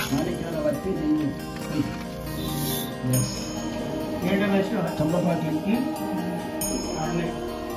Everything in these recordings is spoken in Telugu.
నాలికాల వత్తి నెయ్యి ఎస్ ఏంటన్నా వచ్చినావా? తొంభపాట్లకి ఆడలే.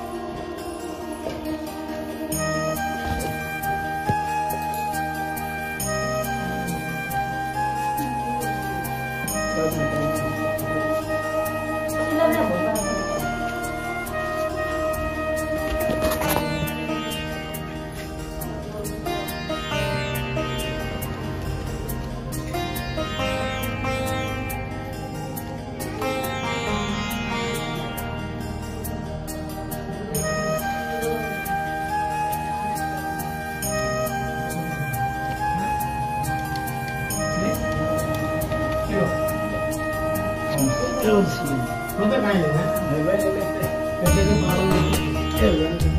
ఇదిగో. కొంత కాయలేదా? పెద్దది బాగుంది.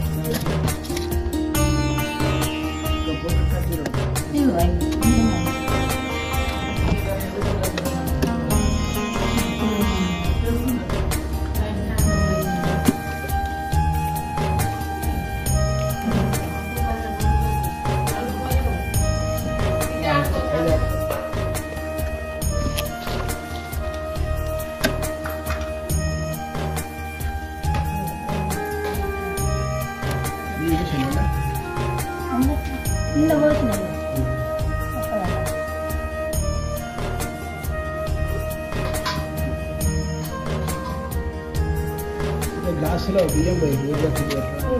గ్లాసులో బియ్యం పోయి ఊళ్ళో తిరిగి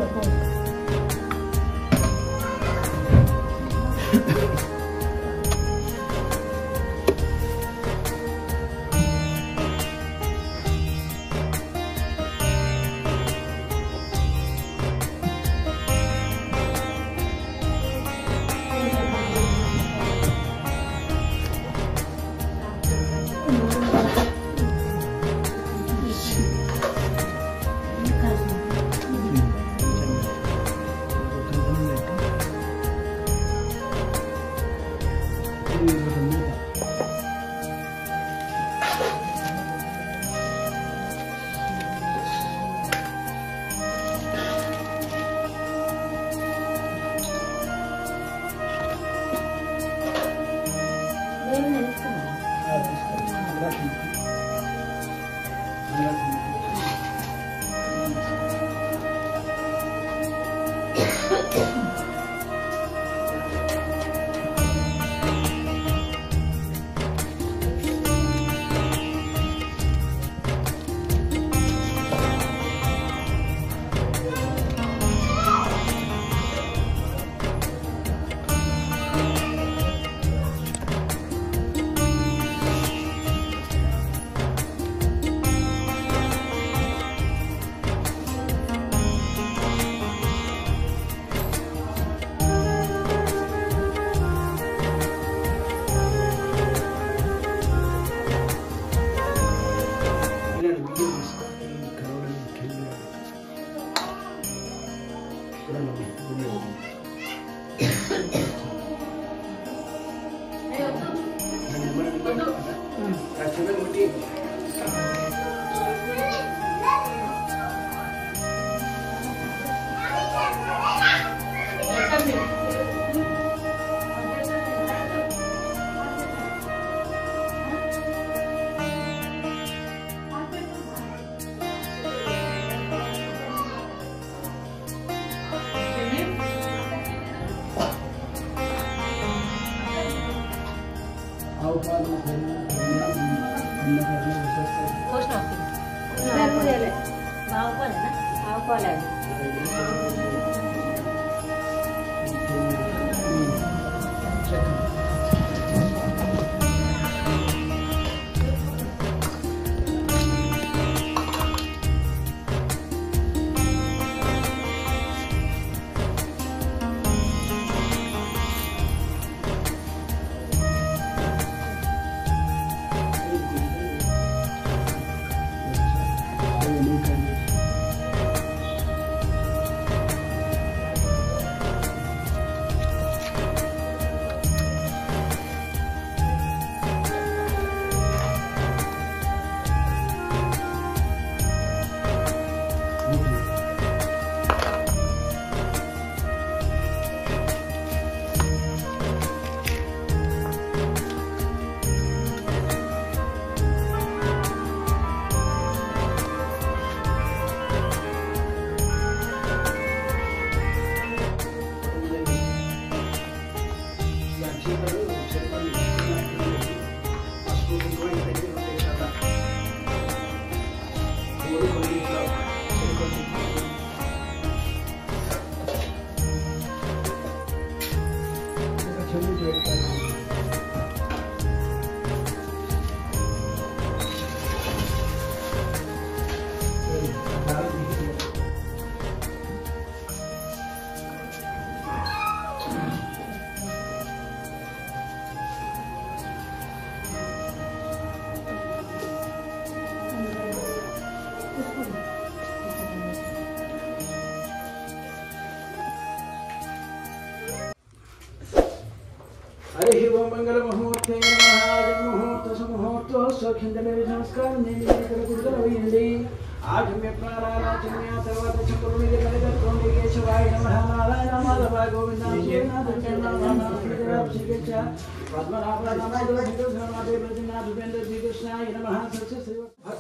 ఆవు పాలు పెరుగు, అన్నం, అన్నపూర్ణ విశేషాలు. మంగళ ముహూర్తే ముహూర్త సుముహూర్తో సౌఖ్యంజలి సంస్కారం నేను ఇక్కడ కుడుదల వేయండి ఆగమ్య ప్రాణారాజమ్య తర్వాత చక్రుడి కలిగట్టుకోండి కేశవాయ నమ నారాయణ మాధవ గోవింద పద్మనాభ నమ భూపేంద్ర శ్రీకృష్ణాయ నమ సత్య శ్రీ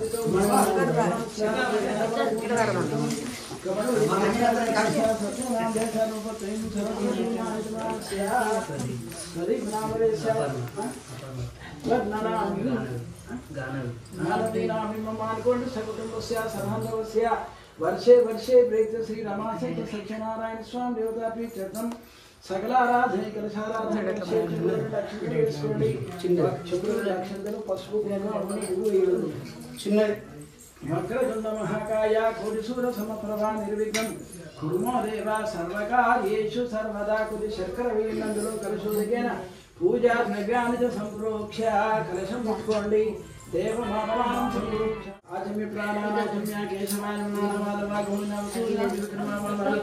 వర్షే వర్షే ప్రేత శ్రీ రమాశంక సత్యనారాయణ స్వామి దేవతాపి చరణం సకల ఆరాధన కలశారాధన వేసుకోండి చంద్రుడి అక్షంతలు పసుపు చిన్నది వక్రతుండ మహాకాయ కోటిసూర సమప్రభా నిర్విఘ్నం కుర్మో దేవ సర్వకార్యేషు సర్వదా కొద్ది శర్కర వేయందులో కలశోదికేన పూజా ద్రవ్యాన్ని సంప్రోక్ష కలశం ముట్టుకోండి దేవ మానవానం సంప్రోక్ష ఆచమ్య ప్రాణాచమ్య కేశవాయ మానవాలవ గోవింద సూర్య విక్రమావళ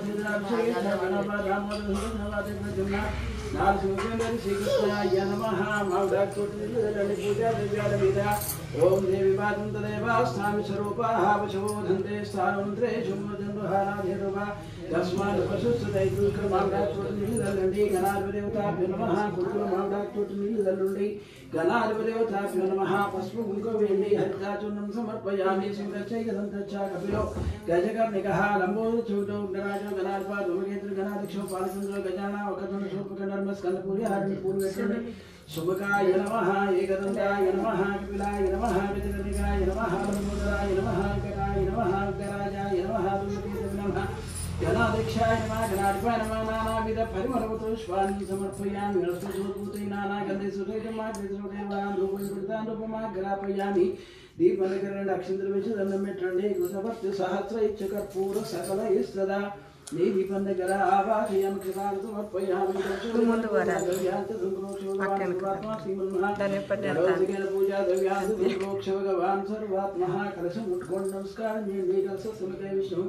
శ్రీకృష్ణాయ నమ మావుడాకోటి పూజా ద్రవ్యాల మీద ఓం దేవి వాదంతదేవ స్థామి స్వరూపాః పశవోధంతే స్థానమంత్రే శుభోజంబహారాధిరువ తస్మాత్ పశుసుదైతుల్క మావుడాకోటి నీళ్ళల్లుండి గణాధిపదేవతాభ్యో నమః కుడుకుల మావుడాకోటి నీళ్ళల్లుండి గణాధిపదేవతాభ్యో నమః పసుపు కుంకుమ వేయండి హరితాచూర్ణం సమర్పయామి సింహచైకదంతచ్చ కపిలో గజకర్ణికః లంబోదర చూటో గణాజో గణాధిప ధూమకేతులు గణాధిక్షో పాలచంద్ర గజాన ఒకదండ శూర్పక నర్మ స్కందపూరి హారిని పూలు పెట్టండి శుభకాయ నమః ఏకదంతాయ నమః కపిలాయ నమః గజకర్ణికాయ నమః లంబోదరాయ నమః కరాయ నమః గరాజాయ నమః ధూమకేతులు నమః గణాధ్యక్షాయ నమః గణాధిపాయ నమః నానావిధ పరిమళవతు స్వాన్ని సమర్పయామి నమస్కృతై నానా గంధే సురేతమా కృతృదేవాన్ రూపం కృతాన్ రూపమా గ్రాపయామి దీపనకరండి అక్షంతలు వేసి దండం పెట్టండి కృతభక్తి సహస్ర ఇచ్చ కర్పూర సకల ఇస్తదా నీ దీపం దగ్గర ఆవాహయం కృతాన్ సమర్పయామి ముందు వరాలు. దాన్ని పట్టి వెళ్తాను. పూజ ద్రవ్యాన్ని భగవాన్ సర్వాత్మ కలశం ముట్టుకోండి నమస్కారం చేయండి కలశ సమతే విష్ణు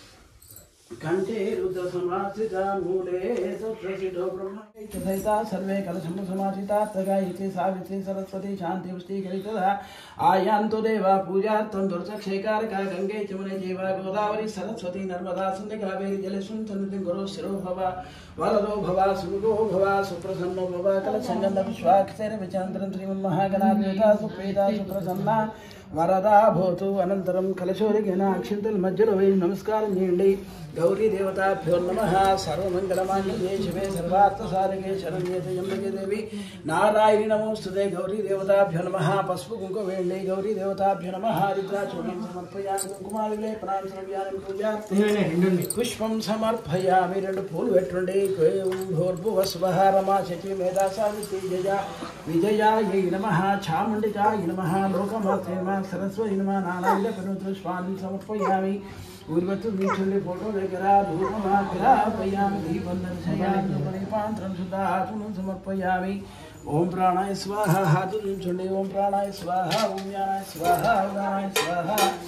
కంఠే రుద్ర సమాసిత మూలే ప్రసిద్ధో బ్రహ్మ సహిత సర్వే కలశం సమాసిత తగాయితే సావిత్రి సరస్వతి శాంతి పుష్టీకరిత ఆయాంతు దేవ పూజార్థం దుర్చక్షేకారక గంగే చమునే జీవ గోదావరి సరస్వతి నర్మదా సింధు కావేరి జలస్వం సన్నిధి గురు శిరో భవ వరదో భవ సుముఖో భవ సుప్రసన్నో భవ కలసంగంధ విశ్వాక్షర విచాంతరం శ్రీమన్మహాగణాధిత సుప్రీత సుప్రసన్న వరదా భూతు అనంతరం కలశోరిగిన అక్షింతల మధ్యలో వేయి నమస్కారం చేయండి గౌరీ దేవతాభ్యో నమ సర్వమంగళమాంగళ్యే శివే సర్వార్థ సాధకే శరణ్యే త్రయంబకే దేవి నారాయణి నమోస్తుతే గౌరీ దేవతాభ్యో నమ పసుపు కుంకుమ వేయండి గౌరీ దేవతాభ్యో నమ హరిద్రాచూర్ణం సమర్పయామి కుంకుమాలిలే ప్రాణ ద్రవ్యాన్ని పూజా పుష్పం సమర్పయామి రెండు పూలు పెట్టుండి భూర్భువస్వహ రమా శచి మేధా సావిత్రి జయ విజయాయ నమ చాముండికాయ నమ లోకమాత్రే నమ సరస్వతి నమ నారాయణ పనుతులు స్వామి సమర్పయామి ఊర్వత్తు నీచుండి ఫోటో దగ్గర ధూపమాగ్రాపయామి దీపం దర్శయామి పరిపాంతరం శుద్ధాత్మను సమర్పయామి ఓం ప్రాణాయ స్వాహ హాతు నించుండి ఓం ప్రాణాయ స్వాహ ఓం జ్ఞానాయ స్వాహ ఉదానాయ స్వాహ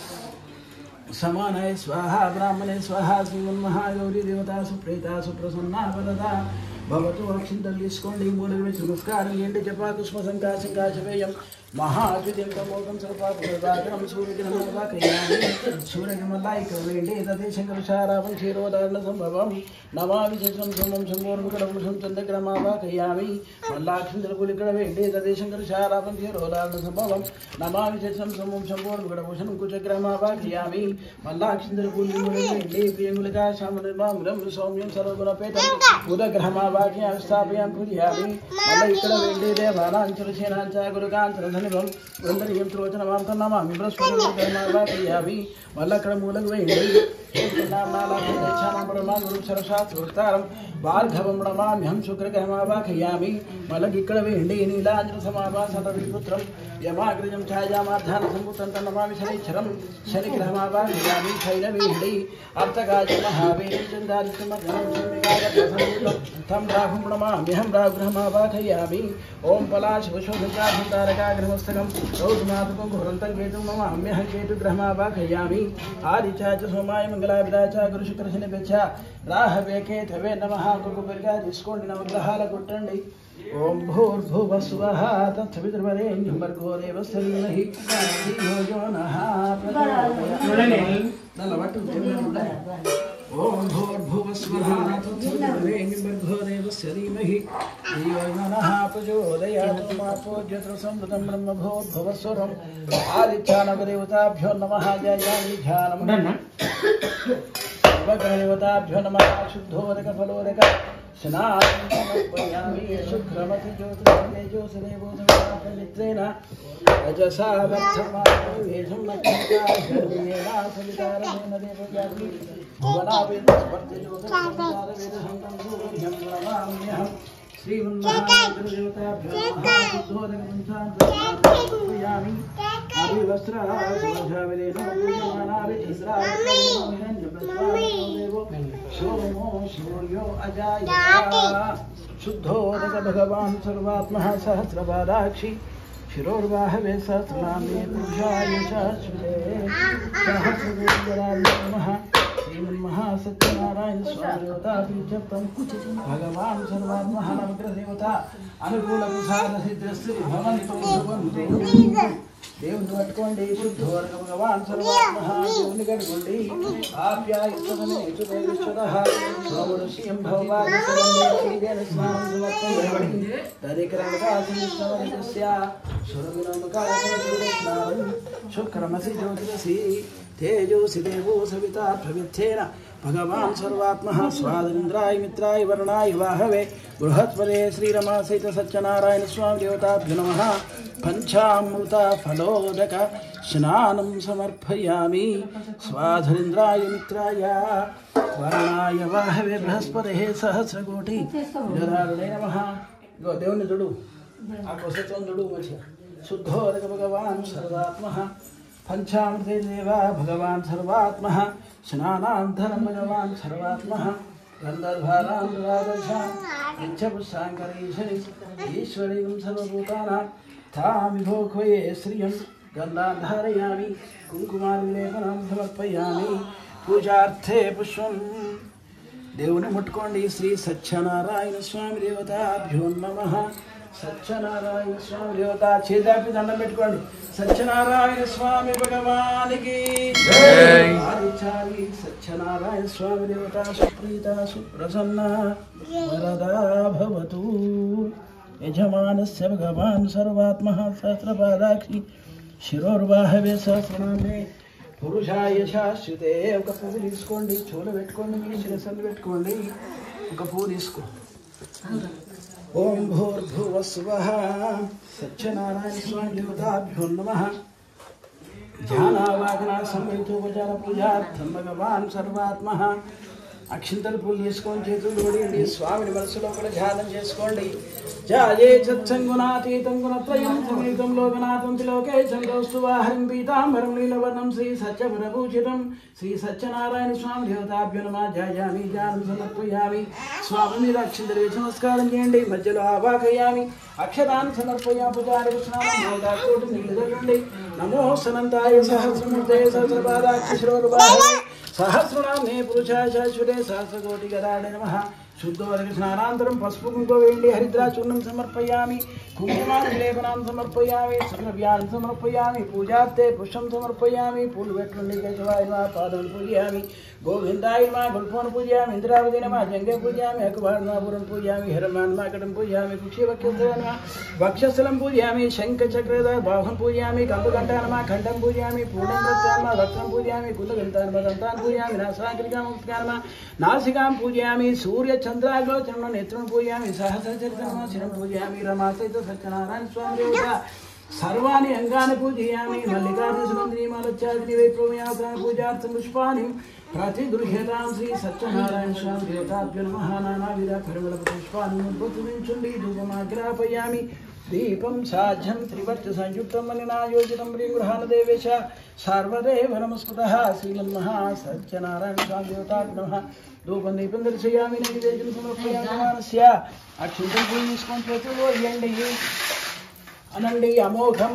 సమానాయ స్వాహ బ్రాహ్మణే స్వాహ శ్రీమన్మహాగౌరీ దేవత సుప్రీత సుప్రసన్న వరద భవతు అక్షింతలు తీసుకోండి మూలకు వేసి నమస్కారం ఏంటి జపా కుష్మ సంకాశం కాశవేయం మహాద్వితీయం తమోకం సర్పాపం సూర్యగ్రహమల్లాకయామి సూర్యగ్రహమల్లాయిక వేండి తదేశంకర శారాపం క్షీరోదారణ సంభవం నమామి చక్రం సోమం శంభోర్ముకటపురుషం చంద్రగ్రమావాకయామి మల్లాక్షింతలు కులికడ వేండి తదేశంకర శారాపం క్షీరోదారణ సంభవం నమామి చక్రం సోమం శంభోర్ముకటపురుషం కుచగ్రమావాకయామి మల్లాక్షింతలు కులికడ వేండి ప్రియంగులిగా శామనిర్మాములం సౌమ్యం సర్వగుణపేతం ఉదగ్రహమావాక్యాం స్థాపయాం పూజయామి మళ్ళీ ఇక్కడ వేండి దేవానాంచల సేనాంచ గురుకాంచల ధనివం బృందనీయం త్రోచనమాంతం నమామి బృహస్పతి మళ్ళీ అక్కడ మూలకు వేయండి సరసాత్తారం భార్గవం నమామ్యం శుక్రగ్రహమావాఖయామి మళ్ళీ ఇక్కడ వేయండి నీలాంజన సమాభాసత విపుత్రం యమాగ్రజం ఛాయామాధాన సంపుత్రం నమామి శనిచ్చరం శనిగ్రహమావాఖయామి శైల వేయండి అర్థకాజ మహావీరం చందాదిత్యం తం రాహుం నమామ్యహం రాఘ్రహమావాఖయామి ఓం పలాశివశోభితారకాగ్రహమస్తకం రౌద్రనాథకం ఘోరంతం కేతుం నమామ్యహం కేతుగ్రహమావాఖయామి ఆదిచాచ సోమాయ మంగళాభిరాచ గురు శుక్ర శని పెచ్చ రాహవే కేతవే నమ గురుబెరిగా తీసుకోండి నవగ్రహాల కొట్టండి ఓం భూర్భువస్వః తత్సవితుర్వరేణ్యం భర్గో దేవస్య ధీమహి ధియో యో నః ప్రచోదయాత్. నల్ల పట్టు దేవుడా. ఓం భూర్భువస్వః తత్సవితుర్వరేణ్యం భర్గో దేవస్య ధీమహి ధియో యో నః ప్రచోదయాత్. మాపోజ్యతృసంవృతం బ్రహ్మభూర్భువస్వరం ఆదిత్యానవదేవతాభ్యో నమః జయామి ధ్యానం ఉండన్నా దేవతాభ్యో నమ శుద్ధోదక ఫలోదక స్నామి శుక్రమతి జ్యోతిర్తేజోసదేవోసమిత్రేణ రజసా వ్యర్థమావేశం నక్షత్రేణ సవితారేణ దేవయామి భువనావేద స్పర్శయోగం నమామ్యహం శ్రీమన్మహాదేవతాభ్యో నమః శుద్ధోదక పంచాంతయామి शुद्धोदक भगवान सर्वात्मः सहस्रपादाक्षि शिरोर्वाहवे सहस्रनामे पुरुषाय शाश्वते सहस्रदेवराय नमः श्रीमन्महासत्यनारायण स्वामी देवतापीठं भगवान सर्वात्मः नवग्रहदेवता अनुकूलप्रसाद सिद्धस्त्री भवन्तु भवन्तु దేవుని పట్టుకోండి శుద్ధోర్గ భగవాన్ సర్వాత్మః దేవుని కట్టుకోండి ఆప్యాయుతమనే చుదేశ్వరః సోముడు శ్రీయం భగవాన్ సర్వేన స్నానం సమర్పయామి తదికరణకాశిస్తమరికస్య సురవినమకారకస్నానం శుక్రమసి జ్యోతిరసి తేజోసి దేవో సవితా ప్రవిత్తేన భగవాన్ సర్వాత్మః స్వాదంద్రాయ మిత్రాయ వరుణాయ వాహవే బృహత్పదే శ్రీరమా సహిత సత్యనారాయణ స్వామి దేవతాభ్యో నమః పంచామృత ఫలోదక స్నానం సమర్పయామి స్వాధరింద్రాయ మిత్రాయ వరుణాయ వాహవే బృహస్పతే సహస్రకోటి విధారుడే నమః ఇగో దేవుని చూడు ఆ కొసత్వం చూడు మంచిగా శుద్ధోదక భగవాన్ సర్వాత్మ పంచామృతే దేవ భగవాన్ సర్వాత్మ స్నానాంతరం భగవాన్ సర్వాత్మ గంధర్వారాం ద్వాదశాం ఇచ్చపుష్శాంకరీశని ఈశ్వరీం సర్వభూతానాం తామిభోక్వయే శ్రియం గంధాన్ ధారయామి కుంకుమాలేపనం సమర్పయామి పూజార్థే పుష్పం దేవుని ముట్టుకోండి శ్రీ సత్యనారాయణ స్వామి దేవతాభ్యో నమ సత్యనారాయణ స్వామి దేవత చేదాపి దండం పెట్టుకోండి సత్యనారాయణ స్వామి భగవానికి ఆదిచారి సత్యనారాయణ స్వామి దేవత సుప్రీత సుప్రసన్న వరదా భవతు యజమానస్య భగవాన్ సర్వాత్మ సహస్రపాదాక్షి శిరోర్వాహవే సహస్రనామే పురుషాయ శాశ్వతే ఒక పువ్వు తీసుకోండి చూల పెట్టుకోండి మీ శిరసలు పెట్టుకోండి ఒక పువ్వు తీసుకో ఓం భూర్భువస్వ సత్యనారాయణ స్వామి దేవతాభ్యో నమ ధ్యానావాహన సంహితోపచార పూజార్థం భగవాన్ సర్వాత్మ అక్షింతలు పూలు తీసుకొని చేతులు తోడండి స్వామిని మనసులో కూడా ధ్యానం చేసుకోండి జాయే సత్సంగుణాతీతం గుణత్రయం సమేతం లోకనాథం త్రిలోకే చంద్రోస్తు వాహరం పీతాంబరం నీలవర్ణం శ్రీ సత్యపురభూషితం శ్రీ సత్యనారాయణ స్వామి దేవతాభ్యో నమ జాయామి ధ్యానం సమర్పయామి స్వామి మీద అక్షింతలు వేసి నమస్కారం చేయండి మధ్యలో ఆవాకయామి అక్షరాన్ని సమర్పయా పుజారి స్నానం నీళ్ళు చల్లండి నమో సనంతాయ సహస్రమూర్తే సహస్రపాదాక్షి శిరోర్వాహే సహస్రనామే పురుషాయ శాశ్వతే సహస్రకోటి గదాడే నమ శుద్ధోదక స్నానాంతరం పసుపు కుంకుమ వేయండి హరిద్రాచూర్ణం సమర్పయామి కుంకుమాన్ని లేపనాం సమర్పయామి సురవ్యాన్ని సమర్పయామి పూజార్థే పుష్పం సమర్పయామి పూలు పెట్టుండి కేశవాయ నమ పాదం పూజయామి గోవిందాయ నమ గుల్ఫోన్ పూజయామి ఇంద్రావతి నమ జంగే పూజయామి అకుబార్నాపురం పూజయామి హిరమాన్మాకటం పూజయామి కుక్షివక్షస్థల నమ వక్షస్థలం పూజయామి శంఖ చక్రద బాహం పూజయామి కంబుగంట నమ ఖండం పూజయామి పూర్ణం నమ వక్రం పూజయామి కులగంత నమ దంతాన్ పూజయామి నాసాగ్రికాం నమ నాసికాం పూజయామి సూర్య చంద్రాగ్లోచనం నేత్రం పూజయామి సహస్రచరితం శిరం పూజయామి రమాసైత సత్యనారాయణ స్వామి దేవత సర్వాణి అంగాన్ని పూజయామి మల్లికార్జునందిని మలచ్చాదిని వైప్రమయాసాన్ని పూజార్థం పుష్పాని ప్రతిగృహ్యతాం శ్రీ సత్యనారాయణ స్వామి దేవతాభ్య నమ నానావిధ పరిమళ పుష్పాన్ని ఉద్భుతించుండి ధూపమాగ్రాపయామి దీపం సాధ్యం త్రివర్చ సంయుక్తం అని నాయోజితం గృహాన దేవేశ సర్వదేవ నమస్కృత శ్రీమన్మహా సత్యనారాయణ స్వామి దేవతాభ్య నమ ధూపం దీపం దర్శయామి నైవేద్యం సమర్పయామి మానస్య అక్షింతలు పూజ తీసుకొని చేతులు వేయండి అనండి అమోఘం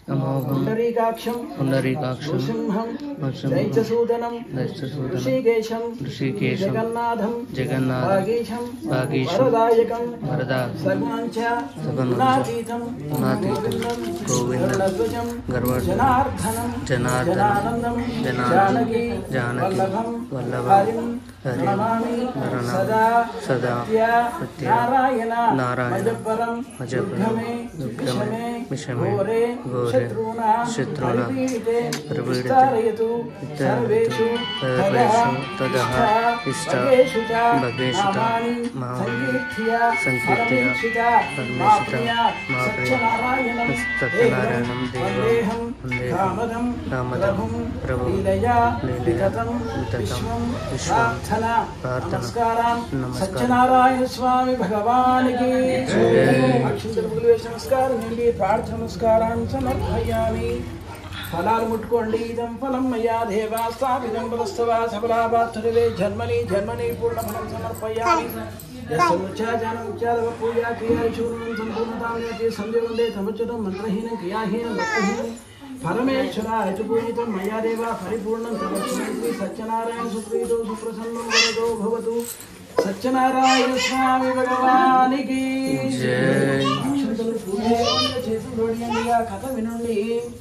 అమోఘం పుండరీకాక్షం పుండరీకాక్షం నృసింహం నృసింహం దైత్యసూదనం దైత్యసూదనం ఋషికేశం ఋషికేశం జగన్నాథం జగన్నాథం భాగీశం భాగీశం వరదాయకం వరదా సగుణంచ సగుణంచ గుణాతీతం గుణాతీతం గోవిందం గోవిందం గరుడధ్వజం గరుడధ్వజం జనార్దనం జనార్దనం జనానందం జనార్దనం జానకి జానకి వల్లభం వల్లభం హరిం హరిం నమామి నరణామి సదా సదా సత్య సత్య నారాయణ నారాయణ మజపరం మజపరం దుర్గమే దుర్గమే విషమే విషమే ఘోరే ఘోరే శత్రునా శత్రునా పరిపీడితే పరిపీడితే విస్తారయతు విస్తారయతు సర్వేషు సర్వేషు తదః తదః ఇష్ట ఇష్ట భగేషు చ భగేషు చ నామాని నామాని సంకీర్త్య సంకీర్త్య పరమేక్షిత పరమేక్షిత మాప్రియ మాప్రియ సత్యనారాయణం సత్యనారాయణం దేవం దేవం వందేహం వందేహం కామదం కామదం ప్రభుం ప్రభుం లీలయా లీలయా వితతం వితతం విశ్వం విశ్వం ప్రార్థన ప్రార్థన నమస్కారం నమస్కారం. సత్యనారాయణ స్వామి భగవానికి జై. అక్షంతలు వేసి నమస్కారం అండి ప్రార్థన నమస్కారాన్ని సమర్పయామి ఫలాలు ముట్టుకోండి ఇదం ఫలం మయా దేవా స్థాపితం బలస్తవా సఫలాభాత్తుడివే జన్మని జన్మని పూర్ణ ఫలం సమర్పయామి యస్సముచ్చాజానముచ్చాదవ పూజా క్రియా చూర్ణం సంపూర్ణతాం యాతి సందేవందే తముచ్యుతం మంత్రహీనం క్రియాహీనం భక్తిహీనం పరమేశ్వర అతి పూజితం మయా దేవ పరిపూర్ణం తమస్మీ సత్యనారాయణ సుప్రీతో సుప్రసన్నో వరదో భవతు సత్యనారాయణ స్వామి భగవానికి జై. అక్షంతలు పూజ చేసి ఆ కథ వినండి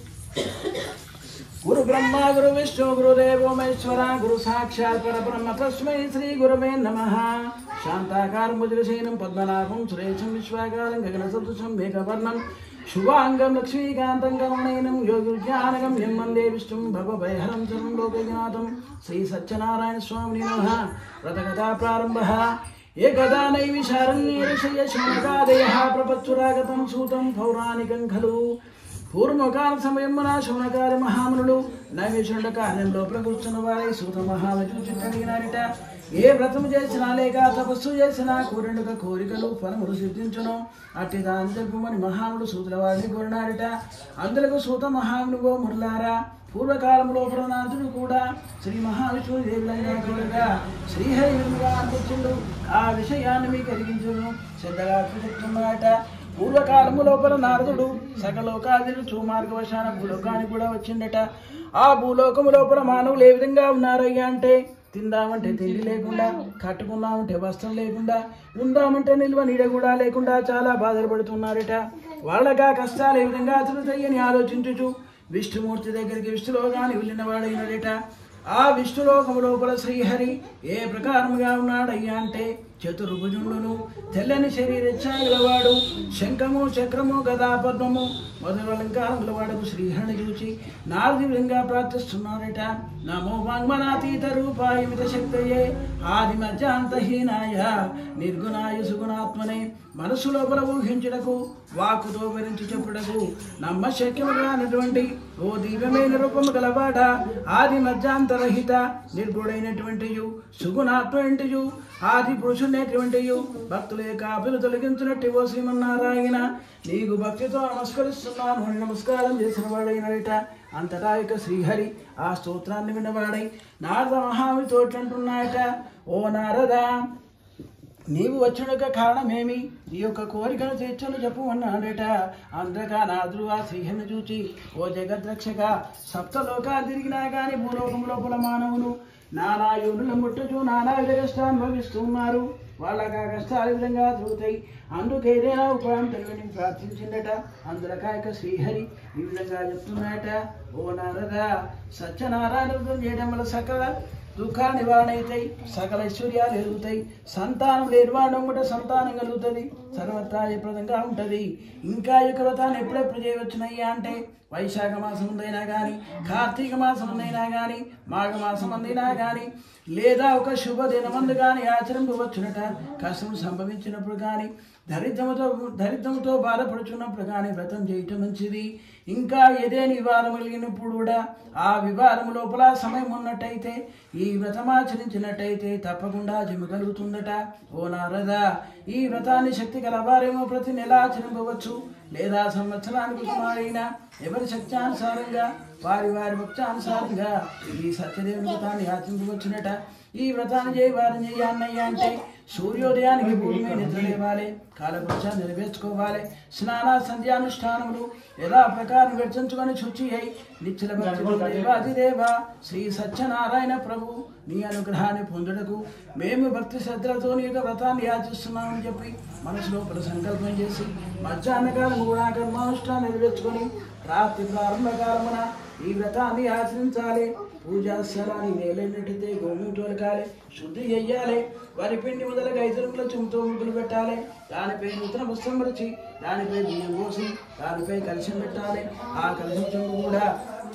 గురు బ్రహ్మ గురు విష్ణు గురుదేవో మహేశ్వర గురు సాక్షాత్ పరబ్రహ్మ తస్మై శ్రీ గురవే నమ శాంతాకారం ముద్రశయనం పద్మనాభం సురేశం విశ్వాకారం గగన సదృశం మేఘవర్ణం శుభాంగం లక్ష్మీకాంతం కమనయనం యోగిజ్ఞానగం నిమ్మందే విష్ణుం భవభయహరం సర్వం లోకజ్ఞాతం శ్రీ సత్యనారాయణ స్వామి నమ వ్రతకథా ప్రారంభ ఏకదా నైవిశారణ్యే ఋషయ శృణగాదయ ప్రపత్సురాగతం సూతం పౌరాణికం ఖలు పూర్వకాల సమయమున శౌనకారి మహామునులు నైవేశుండ కార్యంలో ప్రకృతున్న వారి సూత మహామజు కలిగినారిట ఏ వ్రతము చేసినా లేక తపస్సు చేసినా కోరెండుక కోరికలు ఫలములు సిద్ధించును అట్టి దాని తెలుపుమని మహాముడు సూతుల వారిని కోరినారిట అందులకు సూత మహామునుగో మురలారా పూర్వకాలంలో పురనాథుడు కూడా శ్రీ మహావిష్ణువు దేవులంగా కోరగా శ్రీహరి విధముగా అనిపించిండు ఆ విషయాన్ని మీకు కలిగించును శ్రద్ధగా చెప్తున్నమాట పూర్వకాలము లోపల నారదుడు సకలోకాదిని చూమార్గవశాన భూలోకానికి కూడా వచ్చిండట ఆ భూలోకము లోపల మానవులు ఏ విధంగా ఉన్నారయ్యా అంటే తిందామంటే తిండి లేకుండా కట్టుకుందామంటే వస్త్రం లేకుండా ఉందామంటే నిల్వ నీడ కూడా లేకుండా చాలా బాధలు పడుతున్నారట వాళ్ళకి ఆ కష్టాలు ఏ విధంగా అతనుతాయని ఆలోచించుచు విష్ణుమూర్తి దగ్గరికి విష్ణులోకాన్ని వెళ్ళిన వాడైనడట ఆ విష్ణులోకము లోపల శ్రీహరి ఏ ప్రకారముగా ఉన్నాడయ్యా అంటే చతుర్భుజుండును తెల్లని శరీరచ్చాగలవాడు శంఖము చక్రము గదా పద్మము మొదలు అలంకారముల వాడకు శ్రీహరిని చూచి నాలుగు విధంగా ప్రార్థిస్తున్నారట నమో వాంగ్మనాతీత రూపాయ మిత శక్తయే ఆది మధ్యాంతహీనాయ నిర్గుణాయ సుగుణాత్మనే మనసు లోపల ఊహించుటకు వాక్కుతో వివరించి చెప్పుటకు నమ్మ శక్యముగానటువంటి ఓ దివ్యమైన రూపము గలవాడ ఆది మధ్యాంతరహిత నిర్గుడైనటువంటి సుగుణాత్మైనటి ఆది పురుషుడైనటువంటి భక్తుల యొక్క అభిలు తొలగించినట్టు ఓ శ్రీమన్నారాయణ నీకు భక్తితో నమస్కరిస్తున్నాను అని నమస్కారం చేసిన వాడైనట అంతటా యొక్క శ్రీహరి ఆ స్తోత్రాన్ని విన్నవాడై నారద మహావితో అంటున్నాయట ఓ నారదా నీవు వచ్చుడక కారణమేమి నీ యొక్క కోరికను తీర్చను చెప్పు అన్నాడట అందరగా నాదుడు ఆ శ్రీహరిని చూచి ఓ జగద్రక్షక సప్తలోకా తిరిగినా గాని భూలోకం లోపల మానవులు నానా యోనుల ముట్టుచు నానా విధ కష్టాలు అనుభవిస్తున్నారు వాళ్ళకి ఆ కష్టాలు ఈ విధంగా తిరుగుతాయి అందుకే ఏదైనా ఉపాయం తెలియని ప్రార్థించిందట అందులకాయక శ్రీహరి ఈ విధంగా చెప్తున్నాయట ఓ నారద సత్యనారాయణ వ్రతం చేయడం వల్ల సకల దుఃఖాలు నివారణ అవుతాయి సకల ఐశ్వర్యాలు ఎరుగుతాయి సంతానం నిర్వాణం కూడా సంతానం కలుగుతుంది సర్వత్రాయప్రదంగా ఉంటుంది ఇంకా ఈ యొక్క వ్రతాన్ని ఎప్పుడెప్పుడు చేయవచ్చునయ్యా అంటే వైశాఖ మాసం ఉందైనా కానీ కార్తీక మాసం ఉందైనా కానీ మాఘ మాసం ఉందైనా కానీ లేదా ఒక శుభ దినమందు కానీ ఆచరింపవచ్చునట కష్టం సంభవించినప్పుడు కానీ దరిద్రముతో దరిద్రముతో బాధపడుచున్నప్పుడు కానీ వ్రతం చేయటం మంచిది ఇంకా ఏదేని వివాదం కలిగినప్పుడు కూడా ఆ వివాదం లోపల సమయం ఉన్నట్టయితే ఈ వ్రతం ఆచరించినట్టయితే తప్పకుండా జమ కలుగుతుందట ఓ నారద ఈ వ్రతాన్ని శక్తి గలవారేమో ప్రతి నెల ఆచరింపవచ్చు లేదా సంవత్సరానికి సుమారైనా ఎవరి శక్త్యానుసారంగా వారి వారి భక్త్యానుసారంగా ఈ సత్యదేవుని వ్రతాన్ని ఆచరించవచ్చునట ఈ వ్రతాన్ని చేయి వారిని చేయాలన్నయ్యా అంటే సూర్యోదయానికి భూమి మీద నిద్ర లేవాలి కాలకృష నెరవేర్చుకోవాలి స్నాన సంధ్యానుష్ఠానములు యథా ప్రకారం వెచ్చించుకొని శుచి అయి నిశ్చల భక్తుడు దేవాదిదేవ శ్రీ సత్యనారాయణ ప్రభు నీ అనుగ్రహాన్ని పొందుటకు మేము భక్తి శ్రద్ధలతో నీ యొక్క వ్రతాన్ని యాచిస్తున్నామని చెప్పి మనసు లోపల సంకల్పం చేసి మధ్యాహ్నకాలం కూడా కర్మానుష్ఠానం నెరవేర్చుకొని రాత్రి ప్రారంభ కాలమున ఈ వ్రతాన్ని ఆచరించాలి పూజా స్థలాన్ని నేలైనట్టయితే గోమూటోలు కాలి శుద్ధి చెయ్యాలి వరి పిండి మొదలుగా ఐదురుముల చుమ్ముతో ముగ్గులు పెట్టాలి దానిపై నూతన వస్త్రం మరిచి దానిపై బియ్యం పోసి దానిపై కలశం పెట్టాలి ఆ కలశం చెంబు కూడా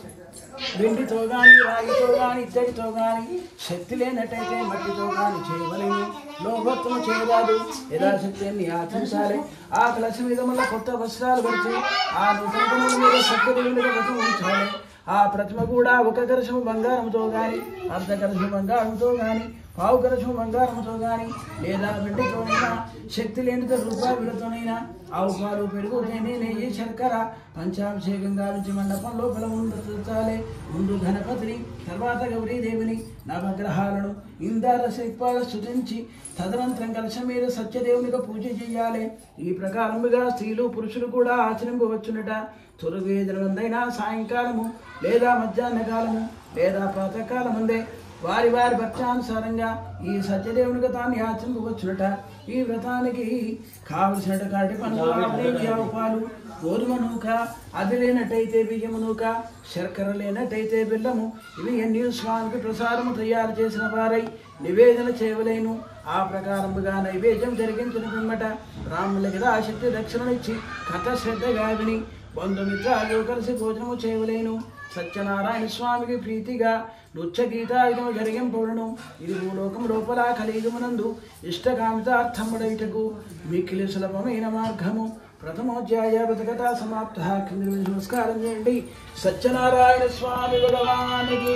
వెండితో గాని రాగితో గాని ఇత్తడితో గాని శక్తి లేనట్టయితే మట్టితో గాని చేయవలేని లోభత్వం చేయరాదు యథాశక్తిని ఆచరించాలి ఆ కలశ మీద మళ్ళీ కొత్త వస్త్రాలు పరిచి ఆ నూతన మీద సత్యదేవి మీద వ్రతం ఉంచాలి ఆ ప్రతిమ కూడా ఒక కలశము బంగారంతో గాని అర్ధ కలశము బంగారంతో గాని పావు కలశము బంగారంతో గాని లేదా వెండితోనైనా శక్తి లేనితో రూపాయలతోనైనా ఆవు పాలు పెరుగు తేనె నెయ్యి శర్కర పంచాభిషేకం గావించి మండపం లోపల ఉంచాలి ముందు గణపతిని తర్వాత గౌరీదేవిని నవగ్రహాలను ఇందార శిల్పాల స్థుతించి తదనంతరం కలశం మీద సత్యదేవునిగా పూజ చేయాలి ఈ ప్రకారముగా స్త్రీలు పురుషులు కూడా ఆచరింపవచ్చునట తురువేదనమందైనా సాయంకాలము లేదా మధ్యాహ్న కాలము లేదా ప్రాతకాలం ఉందే వారి వారి భక్తానుసారంగా ఈ సత్యదేవుని వ్రతాన్ని ఆచరింపవచ్చునట ఈ వ్రతానికి కావలసిన కాటి పనులు పాలు గోధుమ నూక అది లేనట్టయితే బియ్యము నూక శర్కర లేనట్టయితే బెల్లము ఇవి ఎన్ని స్వామికి ప్రసాదము తయారు చేసిన వారై నివేదన చేయవలేను ఆ ప్రకారముగా నైవేద్యం జరిగించిన పిమ్మట బ్రాహ్మణులకి ఆసక్తి దక్షిణనిచ్చి కథ శ్రద్ధగా విని బంధుమిత్రాలు కలిసి భోజనము చేయవలేను సత్యనారాయణ స్వామికి ప్రీతిగా నృత్య గీతాయుధము జరిగింపబడును ఇది భూలోకం లోపల కలియుగమునందు ఇష్టకామితార్థముడైటకు మిక్కిలి సులభమైన మార్గము ప్రథమోధ్యాయ వ్రతకథ సమాప్త కింద నమస్కారం చేయండి సత్యనారాయణ స్వామి భగవానికి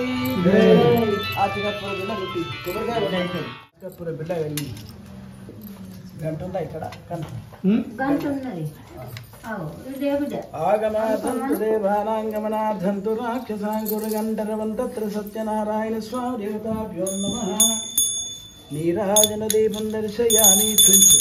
ఆ చిగత్పుర బిడ్డ పెట్టి కొబ్బరికాయ కొట్టండి. చిగత్పుర బిడ్డ వెళ్ళి గంట ఉందా ఇక్కడ కనుక గంట ఉన్నది అవు ఇదే బిడ్డ ఆగమార్థంతు దేవానాంగమనార్థంతు రాక్షసాంకురగంధర్వంతత్ర సత్యనారాయణ స్వామి దేవతాభ్యో నమ నీరాజన దీపం దర్శయామి తుంచు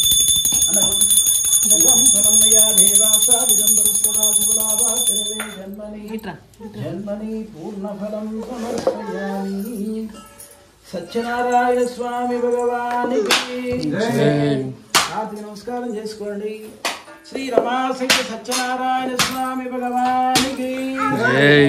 జన్మని పూర్ణఫలం సమర్పయామి సత్యనారాయణ స్వామి భగవానికి ఆర్థిక నమస్కారం చేసుకోండి శ్రీ రమాసైత సత్యనారాయణ స్వామి భగవానికి జై